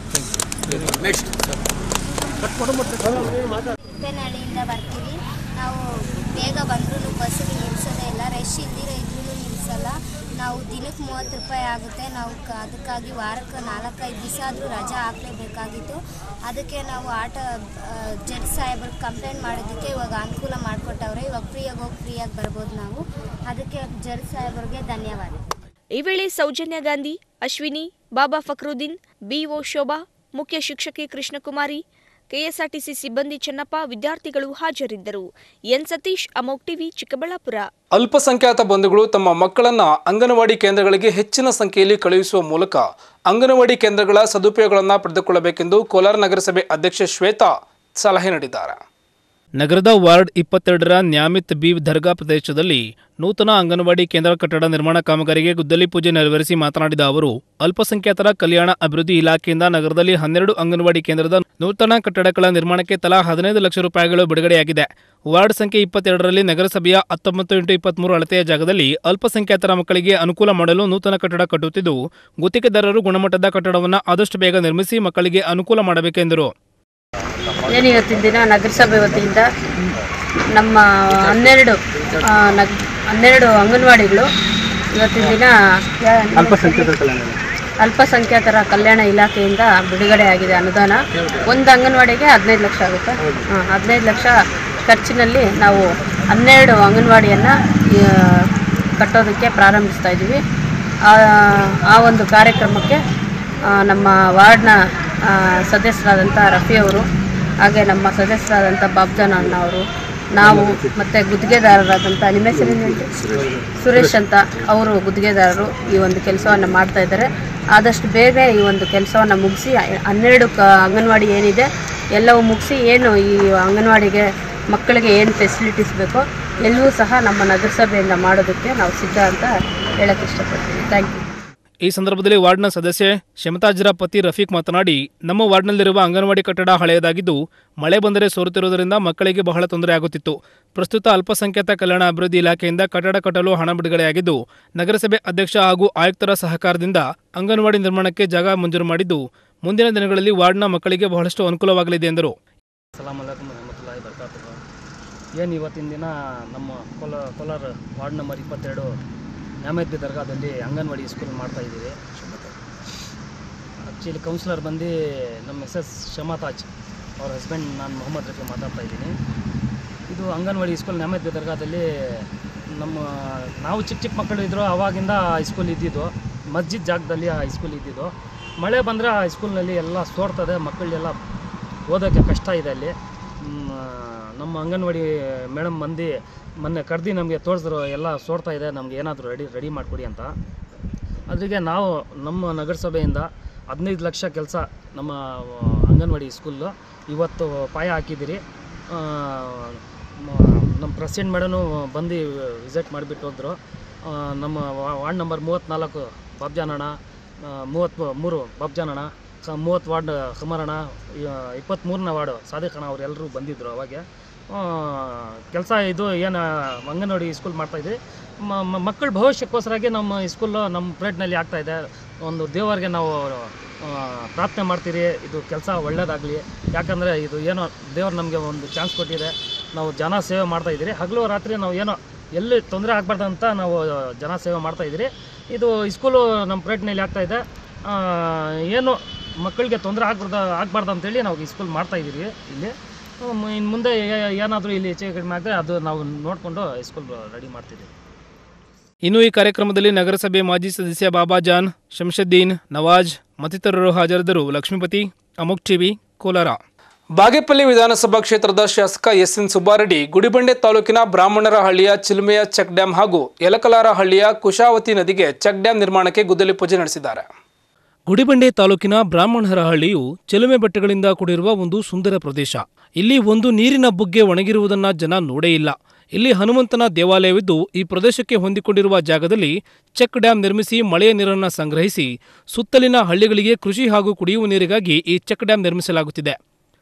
ತಿಪ್ಪೇನಹಳ್ಳಿಯಿಂದ ಬರ್ತೀವಿ ನಾವು ಬೇಗ ಬಂದ್ರೂ ಬಸ್ಸಿಗೆ ನಿಲ್ಲಿಸೋದೇ ಇಲ್ಲ ರಶ್ ಇಲ್ದಿರೋ ಇದ್ರೂ ನಿಲ್ಲಿಸಲ್ಲ ನಾವು ದಿನಕ್ಕೆ ಮೂವತ್ತು ರೂಪಾಯಿ ಆಗುತ್ತೆ ನಾವು ಕ ಅದಕ್ಕಾಗಿ ವಾರಕ್ಕೆ ನಾಲ್ಕೈದು ದಿವಸ ಆದರೂ ರಜಾ ಹಾಕಲೇಬೇಕಾಗಿತ್ತು ಅದಕ್ಕೆ ನಾವು ಆಟೋ ಜಡ್ಜ್ ಸಾಹೇಬ್ರಿಗೆ ಕಂಪ್ಲೇಂಟ್ ಮಾಡೋದಕ್ಕೆ ಇವಾಗ ಅನುಕೂಲ ಮಾಡಿಕೊಟ್ಟವ್ರೆ ಇವಾಗ ಫ್ರೀಯಾಗಿ ಹೋಗಿ ಫ್ರೀಯಾಗಿ ಬರ್ಬೋದು ನಾವು ಅದಕ್ಕೆ ಜಡ್ಜ್ ಸಾಹೇಬ್ರಿಗೆ ಧನ್ಯವಾದ ಈ ವೇಳೆ ಸೌಜನ್ಯ ಗಾಂಧಿ ಅಶ್ವಿನಿ ಬಾಬಾ ಫಕ್ರುದ್ದೀನ್ ಬಿಒ ಶೋಭಾ ಮುಖ್ಯ ಶಿಕ್ಷಕಿ ಕೃಷ್ಣಕುಮಾರಿ ಕೆಎಸ್ಆರ್ಟಿಸಿ ಸಿಬ್ಬಂದಿ ಚೆನ್ನಪ್ಪ ವಿದ್ಯಾರ್ಥಿಗಳು ಹಾಜರಿದ್ದರು ಎನ್ ಸತೀಶ್ ಅಮೋಕ್ ಟಿವಿ ಚಿಕ್ಕಬಳ್ಳಾಪುರ ಅಲ್ಪಸಂಖ್ಯಾತ ಬಂಧುಗಳು ತಮ್ಮ ಮಕ್ಕಳನ್ನ ಅಂಗನವಾಡಿ ಕೇಂದ್ರಗಳಿಗೆ ಹೆಚ್ಚಿನ ಸಂಖ್ಯೆಯಲ್ಲಿ ಕಳುಹಿಸುವ ಮೂಲಕ ಅಂಗನವಾಡಿ ಕೇಂದ್ರಗಳ ಸದುಪಯೋಗಗಳನ್ನು ಪಡೆದುಕೊಳ್ಳಬೇಕೆಂದು ಕೋಲಾರ ನಗರಸಭೆ ಅಧ್ಯಕ್ಷೆ ಶ್ವೇತಾ ಸಲಹೆ ನೀಡಿದ್ದಾರೆ ನಗರದ ವಾರ್ಡ್ ಇಪ್ಪತ್ತೆರಡರ ನ್ಯಾಮಿತ್ ಬಿ ದರ್ಗಾ ಪ್ರದೇಶದಲ್ಲಿ ನೂತನ ಅಂಗನವಾಡಿ ಕೇಂದ್ರ ಕಟ್ಟಡ ನಿರ್ಮಾಣ ಕಾಮಗಾರಿಗೆ ಗುದ್ದಲಿ ಪೂಜೆ ನೆರವೇರಿಸಿ ಮಾತನಾಡಿದ ಅವರು ಅಲ್ಪಸಂಖ್ಯಾತರ ಕಲ್ಯಾಣ ಅಭಿವೃದ್ಧಿ ಇಲಾಖೆಯಿಂದ ನಗರದಲ್ಲಿ ಹನ್ನೆರಡು ಅಂಗನವಾಡಿ ಕೇಂದ್ರದ ನೂತನ ಕಟ್ಟಡಗಳ ನಿರ್ಮಾಣಕ್ಕೆ ತಲಾ ಹದಿನೈದು ಲಕ್ಷ ರೂಪಾಯಿಗಳು ಬಿಡುಗಡೆಯಾಗಿದೆ ವಾರ್ಡ್ ಸಂಖ್ಯೆ ಇಪ್ಪತ್ತೆರಡರಲ್ಲಿ ನಗರಸಭೆಯ ಹತ್ತೊಂಬತ್ತು ಇಂಟು ಇಪ್ಪತ್ಮೂರು ಅಳತೆಯ ಜಾಗದಲ್ಲಿ ಅಲ್ಪಸಂಖ್ಯಾತರ ಮಕ್ಕಳಿಗೆ ಅನುಕೂಲ ಮಾಡಲು ನೂತನ ಕಟ್ಟಡ ಕಟ್ಟುತ್ತಿದ್ದು ಗುತ್ತಿಗೆದಾರರು ಗುಣಮಟ್ಟದ ಕಟ್ಟಡವನ್ನು ಆದಷ್ಟು ಬೇಗ ನಿರ್ಮಿಸಿ ಮಕ್ಕಳಿಗೆ ಅನುಕೂಲ ಮಾಡಬೇಕೆಂದರು ಏನು ಇವತ್ತಿನ ದಿನ ನಗರಸಭೆ ವತಿಯಿಂದ ನಮ್ಮ ಹನ್ನೆರಡು ಆ, ನಗ್ ಹನ್ನೆರಡು ಅಂಗನವಾಡಿಗಳು ಇವತ್ತಿನ ದಿನ ಅಲ್ಪಸಂಖ್ಯಾತರ ಕಲ್ಯಾಣ ಇಲಾಖೆಯಿಂದ ಬಿಡುಗಡೆ ಆಗಿದೆ ಅನುದಾನ ಒಂದು ಅಂಗನವಾಡಿಗೆ ಹದಿನೈದು ಲಕ್ಷ ಆಗುತ್ತೆ ಹಾಂ ಹದಿನೈದು ಲಕ್ಷ ಖರ್ಚಿನಲ್ಲಿ ನಾವು ಹನ್ನೆರಡು ಅಂಗನವಾಡಿಯನ್ನು ಕಟ್ಟೋದಕ್ಕೆ ಪ್ರಾರಂಭಿಸ್ತಾ ಇದ್ದೀವಿ ಆ ಆ ಒಂದು ಕಾರ್ಯಕ್ರಮಕ್ಕೆ ಆ, ನಮ್ಮ ವಾರ್ಡ್ನ ಆ, ಸದಸ್ಯರಾದಂಥ ರಫಿ ಅವರು ಹಾಗೆ ನಮ್ಮ ಸದಸ್ಯರಾದಂಥ ಬಾಬ್ಜಾನ್ ಅಣ್ಣ ಅವರು ನಾವು ಮತ್ತು ಗುತ್ತಿಗೆದಾರರಾದಂಥ ನಿಮ್ಮ ಹೆಸರೇನು ಹೇಳಿ ಸುರೇಶ್ ಅಂತ ಅವರು ಗುತ್ತಿಗೆದಾರರು ಈ ಒಂದು ಕೆಲಸವನ್ನು ಮಾಡ್ತಾ ಇದ್ದಾರೆ ಆದಷ್ಟು ಬೇಗ ಈ ಒಂದು ಕೆಲಸವನ್ನು ಮುಗಿಸಿ ಹನ್ನೆರಡು ಕ ಅಂಗನವಾಡಿ ಏನಿದೆ ಎಲ್ಲವೂ ಮುಗಿಸಿ ಏನು ಈ ಅಂಗನವಾಡಿಗೆ ಮಕ್ಕಳಿಗೆ ಏನು ಫೆಸಿಲಿಟೀಸ್ ಬೇಕೋ ಎಲ್ಲವೂ ಸಹ ನಮ್ಮ ನಗರಸಭೆಯಿಂದ ಮಾಡೋದಕ್ಕೆ ನಾವು ಸಿದ್ಧ ಅಂತ ಹೇಳಕ್ಕೆ ಇಷ್ಟಪಡ್ತೀನಿ ಥ್ಯಾಂಕ್ ಯು ಈ ಸಂದರ್ಭದಲ್ಲಿ ವಾರ್ಡ್ನ ಸದಸ್ಯೆ ಶಮತಾಜ್ರ ಪತಿ ರಫೀಕ್ ಮಾತನಾಡಿ ನಮ್ಮ ವಾರ್ಡ್ನಲ್ಲಿರುವ ಅಂಗನವಾಡಿ ಕಟ್ಟಡ ಹಳೆಯದಾಗಿದ್ದು ಮಳೆ ಬಂದರೆ ಸೋರುತ್ತಿರುವುದರಿಂದ ಮಕ್ಕಳಿಗೆ ಬಹಳ ತೊಂದರೆ ಆಗುತ್ತಿತ್ತು ಪ್ರಸ್ತುತ ಅಲ್ಪಸಂಖ್ಯಾತ ಕಲ್ಯಾಣ ಅಭಿವೃದ್ಧಿ ಇಲಾಖೆಯಿಂದ ಕಟ್ಟಡ ಕಟ್ಟಲು ಹಣ ಬಿಡುಗಡೆಯಾಗಿದ್ದು ನಗರಸಭೆ ಅಧ್ಯಕ್ಷ ಹಾಗೂ ಆಯುಕ್ತರ ಸಹಕಾರದಿಂದ ಅಂಗನವಾಡಿ ನಿರ್ಮಾಣಕ್ಕೆ ಜಾಗ ಮಂಜೂರು ಮಾಡಿದ್ದು ಮುಂದಿನ ದಿನಗಳಲ್ಲಿ ವಾರ್ಡ್ನ ಮಕ್ಕಳಿಗೆ ಬಹಳಷ್ಟು ಅನುಕೂಲವಾಗಲಿದೆ ಎಂದರು ಸಲಾಮ್ ಅಲೈಕುಮ್ ರಹಮತುಲ್ಲಾಹಿ ಬರ್ಕಾತು ಏನು ಇವತ್ತಿನ ದಿನ ನಮ್ಮ ಕೋಲ ಕೋಲಾರ ವಾರ್ಡ್ ನಂಬರ್ ಇಪ್ಪತ್ತೆರಡು ನ್ಯಾಮದ್ಬಿ ದರ್ಗಾದಲ್ಲಿ ಅಂಗನವಾಡಿ ಸ್ಕೂಲ್ ಮಾಡ್ತಾ ಇದ್ದೀವಿ ಆ್ಯಕ್ಚುಲಿ ಕೌನ್ಸಿಲರ್ ಬಂದು ನಮ್ಮ ಮಿಸಸ್ ಶಮಾತಾಜ್ ಅವ್ರ ಹಸ್ಬೆಂಡ್ ನಾನು ಮೊಹಮ್ಮದ್ ರಫಿ ಮಾತಾಡ್ತಾ ಇದ್ದೀನಿ ಇದು ಅಂಗನವಾಡಿ ಸ್ಕೂಲ್ ನ್ಯಾಮದ್ಬಿ ದರ್ಗಾದಲ್ಲಿ ನಮ್ಮ ನಾವು ಚಿಕ್ಕ ಚಿಕ್ಕ ಮಕ್ಕಳು ಇದ್ದರು ಆವಾಗಿಂದ ಹೈಸ್ಕೂಲ್ ಇದ್ದಿದ್ದು ಮಸ್ಜಿದ್ ಜಾಗದಲ್ಲಿ ಆ ಹೈಸ್ಕೂಲ್ ಇದ್ದಿದ್ದು ಮಳೆ ಬಂದರೆ ಆ ಹೈಸ್ಕೂಲ್ನಲ್ಲಿ ಎಲ್ಲ ಸೋರ್ತದೆ ಮಕ್ಕಳೆಲ್ಲ ಓದೋಕ್ಕೆ ಕಷ್ಟ ಇದೆ ಅಲ್ಲಿ ಮ್, ನಮ್ಮ ಅಂಗನವಾಡಿ ಮೇಡಮ್ ಮಂದಿ ಮೊನ್ನೆ ಕರೆದು ನಮಗೆ ತೋರಿಸಿದ್ರು ಎಲ್ಲ ಸೋರ್ತಾ ಇದೆ ನಮ್ಗೆ ಏನಾದರೂ ರೆಡಿ ರೆಡಿ ಮಾಡಿಕೊಡಿ ಅಂತ ಅದ್ರಿಗೆ ನಾವು ನಮ್ಮ ನಗರಸಭೆಯಿಂದ ಹದಿನೈದು ಲಕ್ಷ ಕೆಲಸ ನಮ್ಮ ಆ, ಅಂಗನವಾಡಿ ಸ್ಕೂಲ್ಲು ಇವತ್ತು ಪಾಯ ಹಾಕಿದ್ದೀರಿ ಆ, ಮ- ನಮ್ಮ ಪ್ರೆಸಿಡೆಂಟ್ ಮೇಡನು ಬಂದು ವಿಸಿಟ್ ಮಾಡಿಬಿಟ್ಟು ಹೋದ್ರು ಆ, ನಮ್ಮ ವಾ- ವಾರ್ಡ್ ನಂಬರ್ ಮೂವತ್ತ್ನಾಲ್ಕು ಬಾಬ್ಜಾನಣ್ಣ ಮೂವತ್ತು ಮೂರು ಬಾಬ್ಜಾನಣ್ಣ ಕ ಮೂವತ್ತು ವಾರ್ಡ್ ಕಮರಣ ಇಪ್ಪತ್ತ್ಮೂರನೇ ವಾರ್ಡು ಸಾದಿಕಣ್ಣ ಅವರೆಲ್ಲರೂ ಬಂದಿದ್ದರು ಅವಾಗೆ ಕೆಲಸ ಇದು ಏನು ಅಂಗನವಾಡಿ ಸ್ಕೂಲ್ ಮಾಡ್ತಾಯಿದ್ವಿ ಮಕ್ಕಳ ಭವಿಷ್ಯಕ್ಕೋಸ್ಕರಾಗಿ ನಮ್ಮ ಸ್ಕೂಲು ನಮ್ಮ ಪ್ಲೇಟ್ನಲ್ಲಿ ಆಗ್ತಾಯಿದೆ ಒಂದು ದೇವರಿಗೆ ನಾವು ಆ, ಪ್ರಾರ್ಥನೆ ಮಾಡ್ತೀರಿ ಇದು ಕೆಲಸ ಒಳ್ಳೇದಾಗಲಿ ಯಾಕಂದರೆ ಇದು ಏನೋ ದೇವ್ರು ನಮಗೆ ಒಂದು ಚಾನ್ಸ್ ಕೊಟ್ಟಿದೆ ನಾವು ಜನ ಸೇವೆ ಮಾಡ್ತಾ ಇದ್ದೀರಿ ಹಗಲು ರಾತ್ರಿ ನಾವು ಏನೋ ಎಲ್ಲಿ ತೊಂದರೆ ಆಗಬಾರ್ದು ಅಂತ ನಾವು ಜನ ಸೇವೆ ಮಾಡ್ತಾ ಇದ್ದೀರಿ ಇದು ಸ್ಕೂಲು ನಮ್ಮ ಪ್ಲೇಟ್ನಲ್ಲಿ ಆಗ್ತಾಯಿದೆ ಏನು ಮಕ್ಕಳಿಗೆ ತೊಂದರೆ ಆಗ್ಬಾರ್ದು ಆಗಬಾರ್ದು ಅಂತೇಳಿ ನಾವು ಈ ಸ್ಕೂಲ್ ಮಾಡ್ತಾ ಇದ್ದೀರಿ ಇಲ್ಲಿ ಇನ್ನು ಮುಂದೆ ಏನಾದರೂ ಇಲ್ಲಿ ಹೆಚ್ಚು ಕಡಿಮೆ ಆದರೆ ಅದು ನಾವು ನೋಡಿಕೊಂಡು ಸ್ಕೂಲ್ ರೆಡಿ ಮಾಡ್ತಿದ್ದೀವಿ ಇನ್ನು ಈ ಕಾರ್ಯಕ್ರಮದಲ್ಲಿ ನಗರಸಭೆ ಮಾಜಿ ಸದಸ್ಯ ಬಾಬಾಜಾನ್ ಶಂಶದ್ದೀನ್ ನವಾಜ್ ಮತ್ತಿತರರು ಹಾಜರಿದ್ದರು ಲಕ್ಷ್ಮೀಪತಿ ಅಮುಕ್ ಟಿವಿ ಕೋಲಾರ ಬಾಗೇಪಲ್ಲಿ ವಿಧಾನಸಭಾ ಕ್ಷೇತ್ರದ ಶಾಸಕ ಎಸ್ ಎನ್ ಸುಬ್ಬಾರೆಡ್ಡಿ ಗುಡಿಬಂಡೆ ತಾಲೂಕಿನ ಬ್ರಾಹ್ಮಣರ ಹಳ್ಳಿಯ ಚಿಲ್ಮೆಯ ಚೆಕ್ ಡ್ಯಾಂ ಹಾಗೂ ಯಲಕಲಾರ ಹಳ್ಳಿಯ ಕುಶಾವತಿ ನದಿಗೆ ಚೆಕ್ ಡ್ಯಾಂ ನಿರ್ಮಾಣಕ್ಕೆ ಗುದ್ದಲಿ ಪೂಜೆ ನಡೆಸಿದ್ದಾರೆ ಗುಡಿಬಂಡೆ ತಾಲೂಕಿನ ಬ್ರಾಹ್ಮಣರ ಹಳ್ಳಿಯು ಚೆಲುಮೆ ಬೆಟ್ಟಗಳಿಂದ ಕೂಡಿರುವ ಒಂದು ಸುಂದರ ಪ್ರದೇಶ ಇಲ್ಲಿ ಒಂದು ನೀರಿನ ಬುಗ್ಗೆ ಒಣಗಿರುವುದನ್ನ ಜನ ನೋಡೇ ಇಲ್ಲ ಇಲ್ಲಿ ಹನುಮಂತನ ದೇವಾಲಯವಿದ್ದು ಈ ಪ್ರದೇಶಕ್ಕೆ ಹೊಂದಿಕೊಂಡಿರುವ ಜಾಗದಲ್ಲಿ ಚೆಕ್ ಡ್ಯಾಂ ನಿರ್ಮಿಸಿ ಮಳೆಯ ನೀರನ್ನು ಸಂಗ್ರಹಿಸಿ ಸುತ್ತಲಿನ ಹಳ್ಳಿಗಳಿಗೆ ಕೃಷಿ ಹಾಗೂ ಕುಡಿಯುವ ನೀರಿಗಾಗಿ ಈ ಚೆಕ್ ಡ್ಯಾಂ ನಿರ್ಮಿಸಲಾಗುತ್ತಿದೆ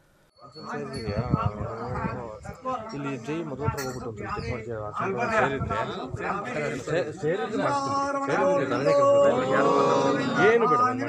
ಇಲ್ಲಿ ಜೈ ಮದುವೆ ಹತ್ರ ಹೋಗ್ಬಿಟ್ಟು ಒಂದು ಚೆಕ್ ಮಾಡ್ತೀವಿ ಆ ಸ್ವಲ್ಪ ಸೇರಿದ್ರೆ ಸೇ- ಸೇರಿದ್ರೆ ಮಾಡ್ತೀನಿ ಸೇರಿದ್ರೆ ನನಗೆ ಕೆಲಸ ಯಾರು ಏನು ಬೇಡ ನಾನು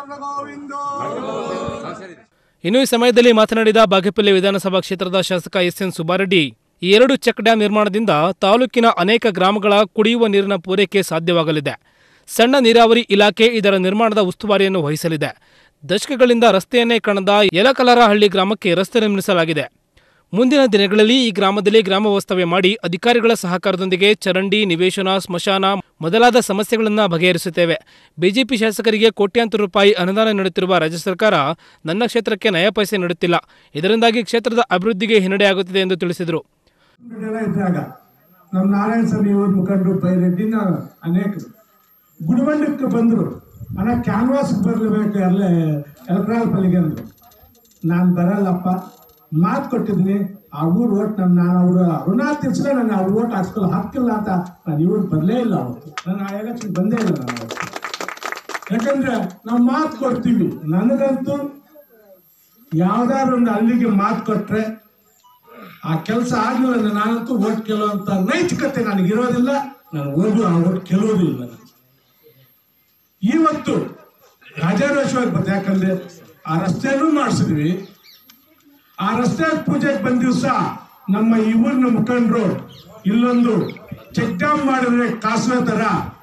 ಮಾಡ್ತೀನಿ ಇನ್ನು ಈ ಸಮಯದಲ್ಲಿ ಮಾತನಾಡಿದ ಬಾಗೇಪಲ್ಲಿ ವಿಧಾನಸಭಾ ಕ್ಷೇತ್ರದ ಶಾಸಕ ಎಸ್ ಎನ್ ಸುಬ್ಬಾರೆಡ್ಡಿ ಈ ಎರಡು ಚೆಕ್ ಡ್ಯಾಂ ನಿರ್ಮಾಣದಿಂದ ತಾಲೂಕಿನ ಅನೇಕ ಗ್ರಾಮಗಳ ಕುಡಿಯುವ ನೀರಿನ ಪೂರೈಕೆ ಸಾಧ್ಯವಾಗಲಿದೆ ಸಣ್ಣ ನೀರಾವರಿ ಇಲಾಖೆ ಇದರ ನಿರ್ಮಾಣದ ಉಸ್ತುವಾರಿಯನ್ನು ವಹಿಸಲಿದೆ ದಶಕಗಳಿಂದ ರಸ್ತೆಯನ್ನೇ ಕಾಣದ ಯಲಕಲರಹಳ್ಳಿ ಗ್ರಾಮಕ್ಕೆ ರಸ್ತೆ ನಿರ್ಮಿಸಲಾಗಿದೆ ಮುಂದಿನ ದಿನಗಳಲ್ಲಿ ಈ ಗ್ರಾಮದಲ್ಲಿ ಗ್ರಾಮ ವಾಸ್ತವ್ಯ ಮಾಡಿ ಅಧಿಕಾರಿಗಳ ಸಹಕಾರದೊಂದಿಗೆ ಚರಂಡಿ ನಿವೇಶನ ಸ್ಮಶಾನ ಮೊದಲಾದ ಸಮಸ್ಯೆಗಳನ್ನು ಬಗೆಹರಿಸುತ್ತೇವೆ ಬಿಜೆಪಿ ಶಾಸಕರಿಗೆ ಕೋಟ್ಯಾಂತರ ರೂಪಾಯಿ ಅನುದಾನ ನೀಡುತ್ತಿರುವ ರಾಜ್ಯ ಸರ್ಕಾರ ನನ್ನ ಕ್ಷೇತ್ರಕ್ಕೆ ನಯ ಪೈಸೆ ನೀಡುತ್ತಿಲ್ಲ ಇದರಿಂದಾಗಿ ಕ್ಷೇತ್ರದ ಅಭಿವೃದ್ಧಿಗೆ ಹಿನ್ನಡೆಯಾಗುತ್ತಿದೆ ಎಂದು ತಿಳಿಸಿದರು ಜನ ಇದ್ದಾಗ ನಮ್ಮ ನಾರಾಯಣ ಸ್ವಾಮಿ ಇವ್ರ ಮುಖಂಡರು ಬೈರೆಡ್ಡಿನ ಅನೇಕರು ಗುಡಿಬಂಡಕ್ಕೆ ಬಂದರು ಅಣ್ಣ ಕ್ಯಾನ್ವಾಸ್ ಬರಲೇಬೇಕು ಎಲ್ಲ ಎಲೆಕ್ಟ್ರಾಲ್ ಅಂದರು ನಾನು ಬರಲ್ಲಪ್ಪ ಮಾತು ಕೊಟ್ಟಿದ್ದೀನಿ ಆ ಊರು ಓಟ್ ನಮ್ಮ ನಾನು ಅವರು ಋಣ ತೀರ್ಸಿದ್ರೆ ನಾನು ಅವ್ರ ಓಟ್ ಹಾಕ್ಸ್ಕೊಳ್ಳೋ ಹಕ್ಕಿಲ್ಲ ಅಂತ ನಾನು ಇವ್ರು ಬರಲೇ ಇಲ್ಲ ಅವತ್ತು ನಾನು ಆ ಎಲೆಕ್ಷನ್ ಬಂದೇ ಇಲ್ಲ ನಾನು ಅವತ್ತು ಯಾಕಂದ್ರೆ ನಾವು ಮಾತು ಕೊಡ್ತೀವಿ ನನಗಂತೂ ಯಾವ್ದಾದ್ರು ಒಂದು ಅಲ್ಲಿಗೆ ಮಾತು ಕೊಟ್ರೆ ಆ ಕೆಲಸ ಆಗ್ಲಿಲ್ಲ ಅಂದ್ರೆ ನಾನಂತೂ ಓಟ್ ಗೆಲ್ಲುವಂತ ನೈತಿಕತೆ ನನಗಿರೋದಿಲ್ಲ ನಾನು ಓದು ಆ ಓಟ್ ಗೆಲ್ಲೋದು ಇಲ್ಲ ನಾನು. ಇವತ್ತು ರಾಜಾರೋಷವಾಗಿ ಬರ್ತದೆ ಯಾಕಂದ್ರೆ ಆ ರಸ್ತೆನೂ ಮಾಡಿಸಿದ್ವಿ ಆ ರಸ್ತೆ ಪೂಜೆಗೆ ಬಂದ ದಿವಸ ನಮ್ಮ ಈ ಊರಿನ ಮುಖಂಡರು ಇಲ್ಲೊಂದು ಚೆಕ್ ಡ್ಯಾಮ್ ಮಾಡಿದ್ರೆ ಕಾಸುವೆ ತರ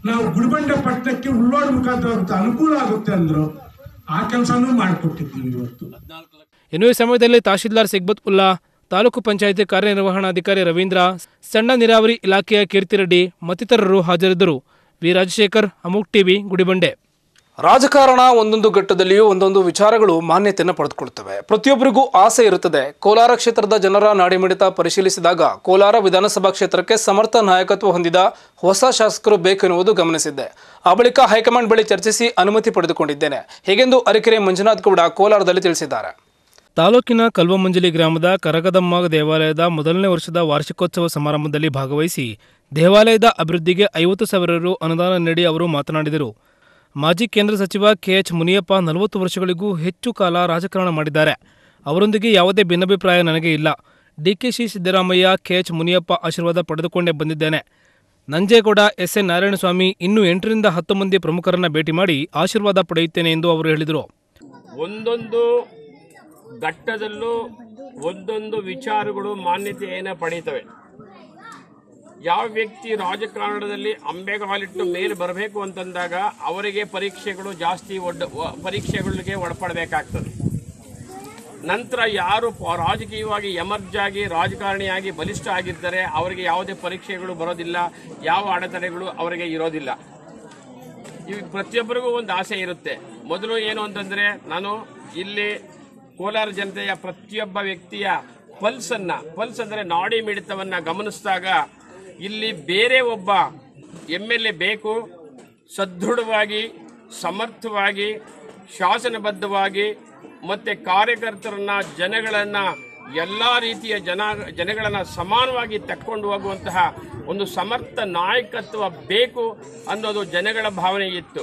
ನಾವು ಗುಡಿಬಂಡೆ ಪಟ್ಟಣಕ್ಕೆ ಉಳ್ಳೋಡ್ ಮುಖಾಂತರ ಬರುತ್ತೆ, ಅನುಕೂಲ ಆಗುತ್ತೆ ಅಂದ್ರು ಆ ಕೆಲಸನೂ ಮಾಡಿಕೊಟ್ಟಿದ್ದೀವಿ ಇವತ್ತು ಇನ್ನು ಈ ಸಮಯದಲ್ಲಿ ತಹಶೀಲ್ದಾರ್ ಸಿಗ್ಬತ್ ಉಲ್ಲಾ ತಾಲೂಕು ಪಂಚಾಯಿತಿ ಕಾರ್ಯನಿರ್ವಹಣಾಧಿಕಾರಿ ರವೀಂದ್ರ ಸಣ್ಣ ನೀರಾವರಿ ಇಲಾಖೆಯ ಕೀರ್ತಿರೆಡ್ಡಿ ಮತ್ತಿತರರು ಹಾಜರಿದ್ದರು ವಿ ರಾಜಶೇಖರ್ ಅಮುಕ್ ಟಿವಿ ಗುಡಿಬಂಡೆ ರಾಜಕಾರಣ ಒಂದೊಂದು ಘಟ್ಟದಲ್ಲಿಯೂ ಒಂದೊಂದು ವಿಚಾರಗಳು ಮಾನ್ಯತೆಯನ್ನು ಪಡೆದುಕೊಳ್ಳುತ್ತವೆ ಪ್ರತಿಯೊಬ್ಬರಿಗೂ ಆಸೆ ಇರುತ್ತದೆ ಕೋಲಾರ ಕ್ಷೇತ್ರದ ಜನರ ನಾಡಿಮಿಡಿತ ಪರಿಶೀಲಿಸಿದಾಗ ಕೋಲಾರ ವಿಧಾನಸಭಾ ಕ್ಷೇತ್ರಕ್ಕೆ ಸಮರ್ಥ ನಾಯಕತ್ವ ಹೊಂದಿದ ಹೊಸ ಶಾಸಕರು ಬೇಕೆನ್ನುವುದು ಗಮನಿಸಿದ್ದೆ ಆ ಬಳಿಕ ಹೈಕಮಾಂಡ್ ಬಳಿ ಚರ್ಚಿಸಿ ಅನುಮತಿ ಪಡೆದುಕೊಂಡಿದ್ದೇನೆ ಹೀಗೆಂದು ಅರಕೆರೆ ಮಂಜುನಾಥ್ ಗೌಡ ಕೋಲಾರದಲ್ಲಿ ತಿಳಿಸಿದ್ದಾರೆ ತಾಲೂಕಿನ ಕಲ್ವಮಂಜಲಿ ಗ್ರಾಮದ ಕರಗದಮ್ಮ ದೇವಾಲಯದ ಮೊದಲನೇ ವರ್ಷದ ವಾರ್ಷಿಕೋತ್ಸವ ಸಮಾರಂಭದಲ್ಲಿ ಭಾಗವಹಿಸಿ ದೇವಾಲಯದ ಅಭಿವೃದ್ಧಿಗೆ ಐವತ್ತು ಸಾವಿರ ರು ಅನುದಾನ ನೀಡಿ ಅವರು ಮಾತನಾಡಿದರು ಮಾಜಿ ಕೇಂದ್ರ ಸಚಿವ ಕೆಎಚ್ ಮುನಿಯಪ್ಪ ನಲವತ್ತು ವರ್ಷಗಳಿಗೂ ಹೆಚ್ಚು ಕಾಲ ರಾಜಕಾರಣ ಮಾಡಿದ್ದಾರೆ ಅವರೊಂದಿಗೆ ಯಾವುದೇ ಭಿನ್ನಾಭಿಪ್ರಾಯ ನನಗೆ ಇಲ್ಲ ಡಿಕೆಶಿ ಸಿದ್ದರಾಮಯ್ಯ ಕೆಎಚ್ ಮುನಿಯಪ್ಪ ಆಶೀರ್ವಾದ ಪಡೆದುಕೊಂಡೇ ಬಂದಿದ್ದೇನೆ ನಂಜೇಗೌಡ ಎಸ್ ಎನ್ ನಾರಾಯಣಸ್ವಾಮಿ ಇನ್ನೂ ಎಂಟರಿಂದ ಹತ್ತು ಮಂದಿ ಪ್ರಮುಖರನ್ನ ಭೇಟಿ ಮಾಡಿ ಆಶೀರ್ವಾದ ಪಡೆಯುತ್ತೇನೆ ಎಂದು ಅವರು ಹೇಳಿದರು ಒಂದೊಂದು ಘಟ್ಟದಲ್ಲೂ ಒಂದೊಂದು ವಿಚಾರಗಳು ಮಾನ್ಯತೆಯನ್ನು ಪಡೀತವೆ ಯಾವ ವ್ಯಕ್ತಿ ರಾಜಕಾರಣದಲ್ಲಿ ಅಂಬೆಗಾಲಿಟ್ಟು ಮೇಲೆ ಬರಬೇಕು ಅಂತಂದಾಗ ಅವರಿಗೆ ಪರೀಕ್ಷೆಗಳು ಜಾಸ್ತಿ ಒಡ್ಡ ವ- ಪರೀಕ್ಷೆಗಳಿಗೆ ಒಳಪಡಬೇಕಾಗ್ತದೆ ನಂತರ ಯಾರು ಪ- ರಾಜಕೀಯವಾಗಿ ಎಮರ್ಜ್ ಆಗಿ ರಾಜಕಾರಣಿಯಾಗಿ ಬಲಿಷ್ಠ ಆಗಿದ್ದರೆ ಅವರಿಗೆ ಯಾವುದೇ ಪರೀಕ್ಷೆಗಳು ಬರೋದಿಲ್ಲ ಯಾವ ಅಡೆತಡೆಗಳು ಅವರಿಗೆ ಇರೋದಿಲ್ಲ ಇವ್ ಪ್ರತಿಯೊಬ್ಬರಿಗೂ ಒಂದು ಆಸೆ ಇರುತ್ತೆ ಮೊದಲು ಏನು ಅಂತಂದ್ರೆ ನಾನು ಇಲ್ಲಿ ಕೋಲಾರ ಜನತೆಯ ಪ್ರತಿಯೊಬ್ಬ ವ್ಯಕ್ತಿಯ ಪಲ್ಸನ್ನ ಪಲ್ಸ್ ಅಂದ್ರೆ ನಾಡಿ ಮಿಡಿತವನ್ನ ಗಮನಿಸಿದಾಗ ಇಲ್ಲಿ ಬೇರೆ ಒಬ್ಬ ಎಮ್ ಎಲ್ ಎ ಬೇಕು ಸದೃಢವಾಗಿ ಸಮರ್ಥವಾಗಿ ಶಾಸನಬದ್ಧವಾಗಿ ಮತ್ತೆ ಕಾರ್ಯಕರ್ತರನ್ನ ಜನಗಳನ್ನ ಎಲ್ಲ ರೀತಿಯ ಜನ ಜನಗಳನ್ನ ಸಮಾನವಾಗಿ ತಕ್ಕೊಂಡು ಹೋಗುವಂತಹ ಒಂದು ಸಮರ್ಥ ನಾಯಕತ್ವ ಬೇಕು ಅನ್ನೋದು ಜನಗಳ ಭಾವನೆ ಇತ್ತು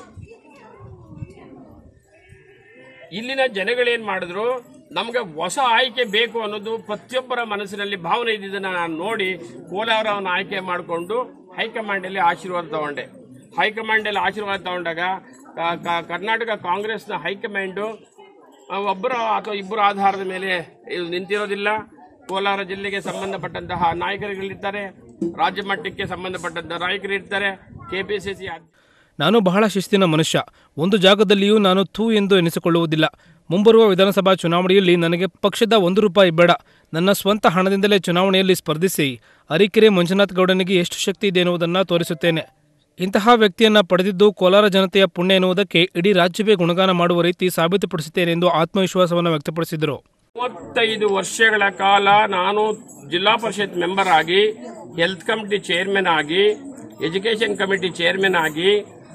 ಇಲ್ಲಿನ ಜನಗಳೇನ್ ಮಾಡಿದ್ರು ನಮಗೆ ಹೊಸ ಆಯ್ಕೆ ಬೇಕು ಅನ್ನೋದು ಪ್ರತಿಯೊಬ್ಬರ ಮನಸ್ಸಿನಲ್ಲಿ ಭಾವನೆ ಇದ್ದಿದ್ದನ್ನು ನಾನು ನೋಡಿ ಕೋಲಾರವನ್ನು ಆಯ್ಕೆ ಮಾಡಿಕೊಂಡು ಹೈಕಮಾಂಡಲ್ಲಿ ಆಶೀರ್ವಾದ ತಗೊಂಡೆ ಹೈಕಮಾಂಡಲ್ಲಿ ಆಶೀರ್ವಾದ ತಗೊಂಡಾಗ ಕ- ಕ- ಕರ್ನಾಟಕ ಕಾಂಗ್ರೆಸ್ನ ಹೈಕಮಾಂಡು ಆ, ಒಬ್ಬರ ಅಥವಾ ಇಬ್ಬರ ಆಧಾರದ ಮೇಲೆ ಇದು ನಿಂತಿರೋದಿಲ್ಲ ಕೋಲಾರ ಜಿಲ್ಲೆಗೆ ಸಂಬಂಧಪಟ್ಟಂತಹ ನಾಯಕರುಗಳಿರ್ತಾರೆ ರಾಜ್ಯ ಮಟ್ಟಕ್ಕೆ ಸಂಬಂಧಪಟ್ಟಂತಹ ನಾಯಕರು ಇರ್ತಾರೆ ಕೆಪಿಸಿಸಿ ನಾನು ಬಹಳ ಶಿಸ್ತಿನ ಮನುಷ್ಯ ಒಂದು ಜಾಗದಲ್ಲಿಯೂ ನಾನು ಥೂ ಎಂದು ಎನಿಸಿಕೊಳ್ಳುವುದಿಲ್ಲ ಮುಂಬರುವ ವಿಧಾನಸಭಾ ಚುನಾವಣೆಯಲ್ಲಿ ನನಗೆ ಪಕ್ಷದ ಒಂದು ರೂಪಾಯಿ ಬೇಡ ನನ್ನ ಸ್ವಂತ ಹಣದಿಂದಲೇ ಚುನಾವಣೆಯಲ್ಲಿ ಸ್ಪರ್ಧಿಸಿ ಅರಿಕೆರೆ ಮಂಜುನಾಥ್ ಗೌಡನಿಗೆ ಎಷ್ಟು ಶಕ್ತಿ ಇದೆ ಎನ್ನುವುದನ್ನು ತೋರಿಸುತ್ತೇನೆ ಇಂತಹ ವ್ಯಕ್ತಿಯನ್ನ ಪಡೆದಿದ್ದು ಕೋಲಾರ ಜನತೆಯ ಪುಣ್ಯ ಎನ್ನುವುದಕ್ಕೆ ಇಡೀ ರಾಜ್ಯವೇ ಗುಣಗಾನ ಮಾಡುವ ರೀತಿ ಸಾಬೀತುಪಡಿಸುತ್ತೇನೆ ಎಂದು ಆತ್ಮವಿಶ್ವಾಸವನ್ನು ವ್ಯಕ್ತಪಡಿಸಿದರು ಮೂವತ್ತೈದು ವರ್ಷಗಳ ಕಾಲ ನಾನು ಜಿಲ್ಲಾ ಪರಿಷತ್ ಮೆಂಬರ್ ಆಗಿ ಹೆಲ್ತ್ ಕಮಿಟಿ ಚೇರ್ಮನ್ ಆಗಿ ಎಜುಕೇಷನ್ ಕಮಿಟಿ ಚೇರ್ಮನ್ ಆಗಿ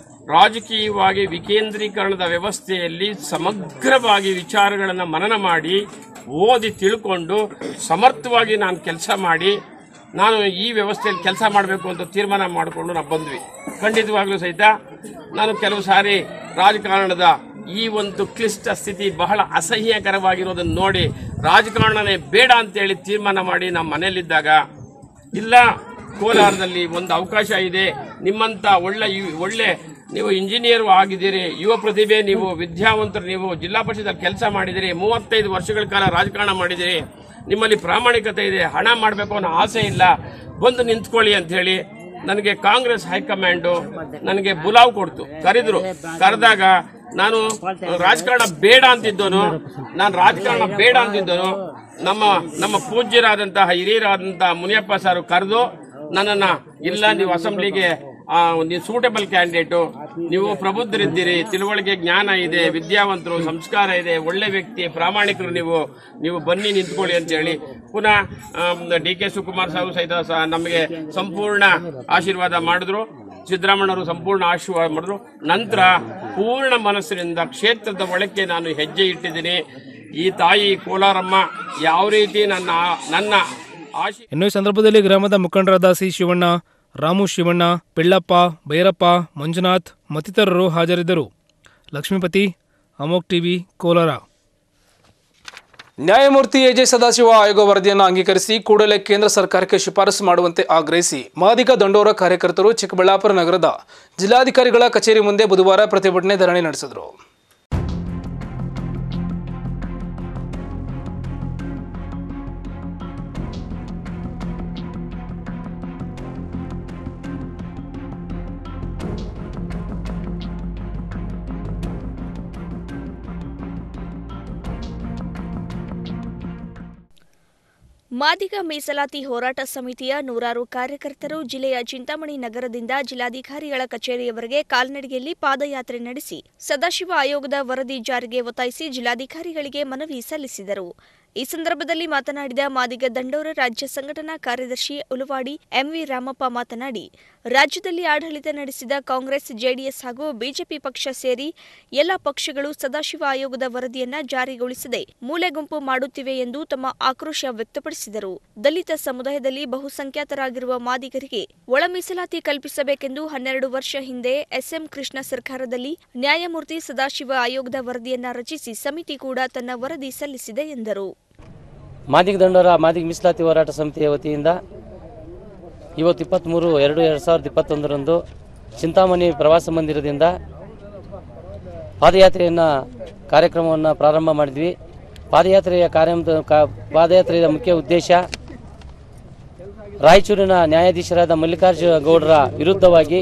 ರಾಜಕೀಯವಾಗಿ ವಿಕೇಂದ್ರೀಕರಣದ ವ್ಯವಸ್ಥೆಯಲ್ಲಿ ಸಮಗ್ರವಾಗಿ ವಿಚಾರಗಳನ್ನು ಮನನ ಮಾಡಿ ಓದಿ ತಿಳ್ಕೊಂಡು ಸಮರ್ಥವಾಗಿ ನಾನು ಕೆಲಸ ಮಾಡಿ ನಾನು ಈ ವ್ಯವಸ್ಥೆಯಲ್ಲಿ ಕೆಲಸ ಮಾಡಬೇಕು ಅಂತ ತೀರ್ಮಾನ ಮಾಡಿಕೊಂಡು ನಾವು ಬಂದ್ವಿ ಖಂಡಿತವಾಗ್ಲೂ ಸಹಿತ ನಾನು ಕೆಲವು ಸಾರಿ ರಾಜಕಾರಣದ ಈ ಒಂದು ಕ್ಲಿಷ್ಟ ಸ್ಥಿತಿ ಬಹಳ ಅಸಹ್ಯಕರವಾಗಿರೋದನ್ನು ನೋಡಿ ರಾಜಕಾರಣನೇ ಬೇಡ ಅಂತೇಳಿ ತೀರ್ಮಾನ ಮಾಡಿ ನಮ್ಮ ಮನೆಯಲ್ಲಿದ್ದಾಗ ಇಲ್ಲ ಕೋಲಾರದಲ್ಲಿ ಒಂದು ಅವಕಾಶ ಇದೆ ನಿಮ್ಮಂತ ಒಳ್ಳೆ ಯು- ಒಳ್ಳೆ ನೀವು ಇಂಜಿನಿಯರ್ ಆಗಿದ್ದೀರಿ ಯುವ ಪ್ರತಿಭೆ ನೀವು ವಿದ್ಯಾವಂತರು ನೀವು ಜಿಲ್ಲಾ ಪರಿಷತ್ತಲ್ಲಿ ಕೆಲಸ ಮಾಡಿದಿರಿ ಮೂವತ್ತೈದು ವರ್ಷಗಳ ಕಾಲ ರಾಜಕಾರಣ ಮಾಡಿದಿರಿ ನಿಮ್ಮಲ್ಲಿ ಪ್ರಾಮಾಣಿಕತೆ ಇದೆ ಹಣ ಮಾಡಬೇಕು ಅನ್ನೋ ಆಸೆ ಇಲ್ಲ ಬಂದು ನಿಂತ್ಕೊಳ್ಳಿ ಅಂತ ಹೇಳಿ ನನಗೆ ಕಾಂಗ್ರೆಸ್ ಹೈಕಮಾಂಡು ನನಗೆ ಬುಲಾವ್ ಕೊಡ್ತು ಕರೆದ್ರು ಕರೆದಾಗ ನಾನು ರಾಜಕಾರಣ ಬೇಡ ಅಂತಿದ್ದೋನು ನಾನು ರಾಜಕಾರಣ ಬೇಡ ಅಂತಿದ್ದೋನು ನಮ್ಮ ನಮ್ಮ ಪೂಜ್ಯರಾದಂತಹ ಹಿರಿಯರಾದಂತಹ ಮುನಿಯಪ್ಪ ಸರ್ ಕರೆದು ನನ್ನನ್ನ ಇಲ್ಲ ನೀವು ಅಸೆಂಬ್ಲಿಗೆ ಆ, ನೀವು ಸೂಟಬಲ್ ಕ್ಯಾಂಡಿಡೇಟು ನೀವು ಪ್ರಬುದ್ಧರಿದ್ದೀರಿ ತಿಳುವಳಿಕೆ ಜ್ಞಾನ ಇದೆ ವಿದ್ಯಾವಂತರು ಸಂಸ್ಕಾರ ಇದೆ ಒಳ್ಳೆ ವ್ಯಕ್ತಿ ಪ್ರಾಮಾಣಿಕರು ನೀವು ನೀವು ಬನ್ನಿ ನಿಂತ್ಕೊಳ್ಳಿ ಅಂತ ಹೇಳಿ ಪುನಃ ಡಿ ಕೆ ಶಿವಕುಮಾರ್ ಸಾಹು ಸಹಿತ ಸ- ನಮಗೆ ಸಂಪೂರ್ಣ ಆಶೀರ್ವಾದ ಮಾಡಿದ್ರು ಸಿದ್ದರಾಮಣ್ಣವರು ಸಂಪೂರ್ಣ ಆಶೀರ್ವಾದ ಮಾಡಿದ್ರು ನಂತರ ಪೂರ್ಣ ಮನಸ್ಸಿನಿಂದ ಕ್ಷೇತ್ರದ ಒಳಕ್ಕೆ ನಾನು ಹೆಜ್ಜೆ ಇಟ್ಟಿದ್ದೀನಿ ಈ ತಾಯಿ ಕೋಲಾರಮ್ಮ ಯಾವ ರೀತಿ ನನ್ನ ನನ್ನ ಆಶೀ ಇನ್ನು ಈ ಸಂದರ್ಭದಲ್ಲಿ ಗ್ರಾಮದ ಮುಖಂಡರಾದ ಸಿ ಶಿವಣ್ಣ ರಾಮು ಶಿವಣ್ಣ ಪಿಳ್ಳಪ್ಪ ಭೈರಪ್ಪ ಮಂಜುನಾಥ್ ಮತ್ತಿತರರು ಹಾಜರಿದ್ದರು ಲಕ್ಷ್ಮೀಪತಿ ಅಮೋಕ್ ಟಿವಿ ಕೋಲಾರ ನ್ಯಾಯಮೂರ್ತಿ ಎಜೆ ಸದಾಶಿವ ಆಯೋಗ ವರದಿಯನ್ನು ಅಂಗೀಕರಿಸಿ ಕೂಡಲೇ ಕೇಂದ್ರ ಸರ್ಕಾರಕ್ಕೆ ಶಿಫಾರಸು ಮಾಡುವಂತೆ ಆಗ್ರಹಿಸಿ ಮಾದಿಗ ದಂಡೋರ ಕಾರ್ಯಕರ್ತರು ಚಿಕ್ಕಬಳ್ಳಾಪುರ ನಗರದ ಜಿಲ್ಲಾಧಿಕಾರಿಗಳ ಕಚೇರಿ ಮುಂದೆ ಬುಧವಾರ ಪ್ರತಿಭಟನೆ ಧರಣಿ ನಡೆಸಿದರು ಮಾದಿಗ ಮೀಸಲಾತಿ ಹೋರಾಟ ಸಮಿತಿಯ ನೂರಾರು ಕಾರ್ಯಕರ್ತರು ಜಿಲ್ಲೆಯ ಚಿಂತಾಮಣಿ ನಗರದಿಂದ ಜಿಲ್ಲಾಧಿಕಾರಿಗಳ ಕಚೇರಿಯವರೆಗೆ ಕಾಲ್ನಡಿಗೆಯಲ್ಲಿ ಪಾದಯಾತ್ರೆ ನಡೆಸಿ ಸದಾಶಿವ ಆಯೋಗದ ವರದಿ ಜಾರಿಗೆ ಒತ್ತಾಯಿಸಿ ಜಿಲ್ಲಾಧಿಕಾರಿಗಳಿಗೆ ಮನವಿ ಸಲ್ಲಿಸಿದರು ಈ ಸಂದರ್ಭದಲ್ಲಿ ಮಾತನಾಡಿದ ಮಾದಿಗ ದಂಡೋರ ರಾಜ್ಯ ಸಂಘಟನಾ ಕಾರ್ಯದರ್ಶಿ ಉಲುವಾಡಿ ಎಂವಿ ರಾಮಪ್ಪ ಮಾತನಾಡಿ ರಾಜ್ಯದಲ್ಲಿ ಆಡಳಿತ ನಡೆಸಿದ ಕಾಂಗ್ರೆಸ್ ಜೆಡಿಎಸ್ ಹಾಗೂ ಬಿಜೆಪಿ ಪಕ್ಷ ಸೇರಿ ಎಲ್ಲ ಪಕ್ಷಗಳು ಸದಾಶಿವ ಆಯೋಗದ ವರದಿಯನ್ನ ಜಾರಿಗೊಳಿಸದೆ ಮೂಲೆ ಗುಂಪು ಮಾಡುತ್ತಿವೆ ಎಂದು ತಮ್ಮ ಆಕ್ರೋಶ ವ್ಯಕ್ತಪಡಿಸಿದರು ದಲಿತ ಸಮುದಾಯದಲ್ಲಿ ಬಹುಸಂಖ್ಯಾತರಾಗಿರುವ ಮಾದಿಗರಿಗೆ ಒಳ ಮೀಸಲಾತಿ ಕಲ್ಪಿಸಬೇಕೆಂದು ಹನ್ನೆರಡು ವರ್ಷ ಹಿಂದೆ ಎಸ್ಎಂ ಕೃಷ್ಣ ಸರ್ಕಾರದಲ್ಲಿ ನ್ಯಾಯಮೂರ್ತಿ ಸದಾಶಿವ ಆಯೋಗದ ವರದಿಯನ್ನ ರಚಿಸಿ ಸಮಿತಿ ಕೂಡ ತನ್ನ ವರದಿ ಸಲ್ಲಿಸಿದೆ ಎಂದರು ಮಾದಿಗ ದಂಡೋರ ಮಾದಿಗ ಮೀಸಲಾತಿ ಹೋರಾಟ ಸಮಿತಿಯ ವತಿಯಿಂದ ಇವತ್ತು ಇಪ್ಪತ್ತ್ಮೂರು ಎರಡು ಎರಡು ಸಾವಿರದ ಇಪ್ಪತ್ತೊಂದರಂದು ಚಿಂತಾಮಣಿ ಪ್ರವಾಸ ಮಂದಿರದಿಂದ ಪಾದಯಾತ್ರೆಯನ್ನು ಕಾರ್ಯಕ್ರಮವನ್ನು ಪ್ರಾರಂಭ ಮಾಡಿದ್ವಿ ಪಾದಯಾತ್ರೆಯ ಕಾರ್ಯ ಪಾದಯಾತ್ರೆಯ ಮುಖ್ಯ ಉದ್ದೇಶ ರಾಯಚೂರಿನ ನ್ಯಾಯಾಧೀಶರಾದ ಮಲ್ಲಿಕಾರ್ಜುನ ಗೌಡರ ವಿರುದ್ಧವಾಗಿ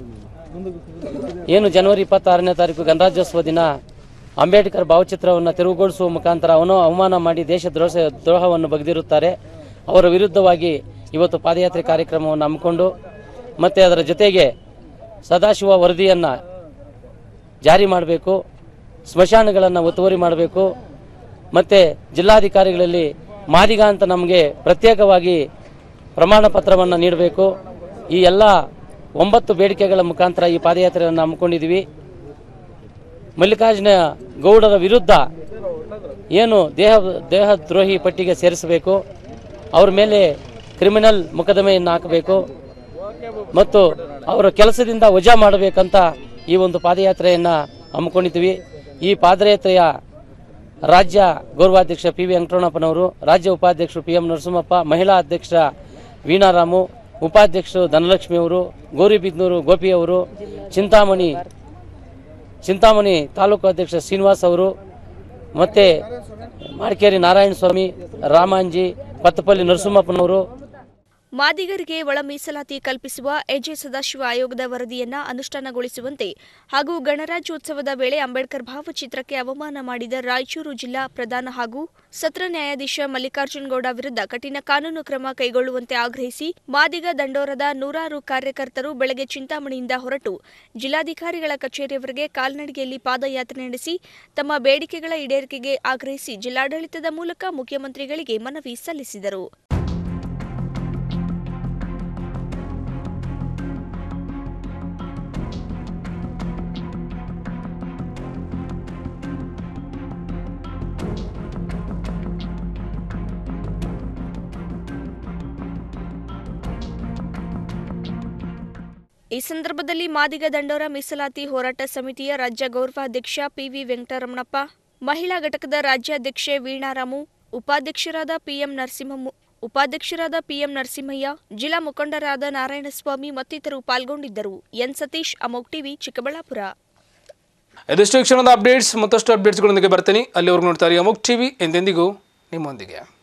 ಏನು ಜನವರಿ ಇಪ್ಪತ್ತಾರನೇ ತಾರೀಕು ಗಣರಾಜ್ಯೋತ್ಸವ ದಿನ ಅಂಬೇಡ್ಕರ್ ಭಾವಚಿತ್ರವನ್ನು ತೆರವುಗೊಳಿಸುವ ಮುಖಾಂತರ ಅವನು ಅವಮಾನ ಮಾಡಿ ದೇಶ ದ್ರೋಹ ದ್ರೋಹವನ್ನು ಬಗೆದಿರುತ್ತಾರೆ ಅವರ ವಿರುದ್ಧವಾಗಿ ಇವತ್ತು ಪಾದಯಾತ್ರೆ ಕಾರ್ಯಕ್ರಮವನ್ನು ಹಮ್ಮಿಕೊಂಡು ಮತ್ತು ಅದರ ಜೊತೆಗೆ ಸದಾಶಿವ ವರದಿಯನ್ನು ಜಾರಿ ಮಾಡಬೇಕು ಸ್ಮಶಾನಗಳನ್ನು ಒತ್ತುವರಿ ಮಾಡಬೇಕು ಮತ್ತು ಜಿಲ್ಲಾಧಿಕಾರಿಗಳಲ್ಲಿ ಮಾದಿಗ ಅಂತ ನಮಗೆ ಪ್ರತ್ಯೇಕವಾಗಿ ಪ್ರಮಾಣ ಪತ್ರವನ್ನು ನೀಡಬೇಕು ಈ ಎಲ್ಲ ಒಂಬತ್ತು ಬೇಡಿಕೆಗಳ ಮುಖಾಂತರ ಈ ಪಾದಯಾತ್ರೆಯನ್ನು ಹಮ್ಮಿಕೊಂಡಿದ್ದೀವಿ ಮಲ್ಲಿಕಾರ್ಜುನ ಗೌಡರ ವಿರುದ್ಧ ಏನು ದೇಹ ದೇಹದ್ರೋಹಿ ಪಟ್ಟಿಗೆ ಸೇರಿಸಬೇಕು ಅವ್ರ ಮೇಲೆ ಕ್ರಿಮಿನಲ್ ಮೊಕದ್ದಮೆಯನ್ನು ಹಾಕಬೇಕು ಮತ್ತು ಅವರ ಕೆಲಸದಿಂದ ವಜಾ ಮಾಡಬೇಕಂತ ಈ ಒಂದು ಪಾದಯಾತ್ರೆಯನ್ನು ಹಮ್ಮಿಕೊಂಡಿದ್ದೀವಿ ಈ ಪಾದಯಾತ್ರೆಯ ರಾಜ್ಯ ಗೌರವಾಧ್ಯಕ್ಷ ಪಿ ವಿ ವೆಂಕಟರಮಣಪ್ಪನವರು ರಾಜ್ಯ ಉಪಾಧ್ಯಕ್ಷರು ಪಿ ಎಂ ನರಸಿಂಹಪ್ಪ ಮಹಿಳಾ ಅಧ್ಯಕ್ಷ ವೀಣಾರಾಮು ಉಪಾಧ್ಯಕ್ಷರು ಧನಲಕ್ಷ್ಮಿ ಅವರು ಗೌರಿಬಿದ್ನೂರು ಗೋಪಿಯವರು ಚಿಂತಾಮಣಿ ಚಿಂತಾಮಣಿ ತಾಲೂಕು ಅಧ್ಯಕ್ಷ ಶ್ರೀನಿವಾಸ್ ಅವರು ಮತ್ತು ಮಾಡಿಕೇರಿ ನಾರಾಯಣ ಸ್ವಾಮಿ ರಾಮಾಂಜಿ ಪತ್ತಪಲ್ಲಿ ನರಸಿಂಹಪ್ಪನವರು ಮಾದಿಗರಿಗೆ ಒಳ ಮೀಸಲಾತಿ ಕಲ್ಪಿಸುವ ಎಜೆ ಸದಾಶಿವ ಆಯೋಗದ ವರದಿಯನ್ನ ಅನುಷ್ಠಾನಗೊಳಿಸುವಂತೆ ಹಾಗೂ ಗಣರಾಜ್ಯೋತ್ಸವದ ವೇಳೆ ಅಂಬೇಡ್ಕರ್ ಭಾವಚಿತ್ರಕ್ಕೆ ಅವಮಾನ ಮಾಡಿದ ರಾಯಚೂರು ಜಿಲ್ಲಾ ಪ್ರಧಾನ ಹಾಗೂ ಸತ್ರ ನ್ಯಾಯಾಧೀಶ ಮಲ್ಲಿಕಾರ್ಜುನ ಗೌಡ ವಿರುದ್ಧ ಕಠಿಣ ಕಾನೂನು ಕ್ರಮ ಕೈಗೊಳ್ಳುವಂತೆ ಆಗ್ರಹಿಸಿ ಮಾದಿಗ ದಂಡೋರದ ನೂರಾರು ಕಾರ್ಯಕರ್ತರು ಬೆಳಗ್ಗೆ ಚಿಂತಾಮಣಿಯಿಂದ ಹೊರಟು ಜಿಲ್ಲಾಧಿಕಾರಿಗಳ ಕಚೇರಿಯವರೆಗೆ ಕಾಲ್ನಡಿಗೆಯಲ್ಲಿ ಪಾದಯಾತ್ರೆ ನಡೆಸಿ ತಮ್ಮ ಬೇಡಿಕೆಗಳ ಈಡೇರಿಕೆಗೆ ಆಗ್ರಹಿಸಿ ಜಿಲ್ಲಾಡಳಿತದ ಮೂಲಕ ಮುಖ್ಯಮಂತ್ರಿಗಳಿಗೆ ಮನವಿ ಸಲ್ಲಿಸಿದರು ಈ ಸಂದರ್ಭದಲ್ಲಿ ಮಾದಿಗ ದಂಡೋರ ಮೀಸಲಾತಿ ಹೋರಾಟ ಸಮಿತಿಯ ರಾಜ್ಯ ಗೌರವಾಧ್ಯಕ್ಷ ಪಿವಿ ವೆಂಕಟರಮಣಪ್ಪ ಮಹಿಳಾ ಘಟಕದ ರಾಜ್ಯಾಧ್ಯಕ್ಷೆ ವೀಣಾರಾಮು ಉಪಾಧ್ಯಕ್ಷರಾದ ಪಿಎಂ ನರಸಿಂಹ ಉಪಾಧ್ಯಕ್ಷರಾದ ಪಿಎಂ ನರಸಿಂಹಯ್ಯ ಜಿಲ್ಲಾ ಮುಖಂಡರಾದ ನಾರಾಯಣಸ್ವಾಮಿ ಮತ್ತಿತರರು ಪಾಲ್ಗೊಂಡಿದ್ದರು ಎನ್ ಸತೀಶ್ ಅಮೋಕ್ ಟಿವಿ ಚಿಕ್ಕಬಳ್ಳಾಪುರ ಇದಿಷ್ಟು ಈ ಕ್ಷಣದ ಅಪ್ಡೇಟ್ಸ್ ಮತ್ತಷ್ಟು ಅಪ್ಡೇಟ್ಸ್ಗಳೊಂದಿಗೆ ಬರ್ತೀನಿ ಅಲ್ಲಿವರೆಗೂ ನೋಡ್ತಾರೆ ಅಮುಕ್ ಟಿವಿ ಎಂದೆಂದಿಗೂ ನಿಮ್ಮೊಂದಿಗೆ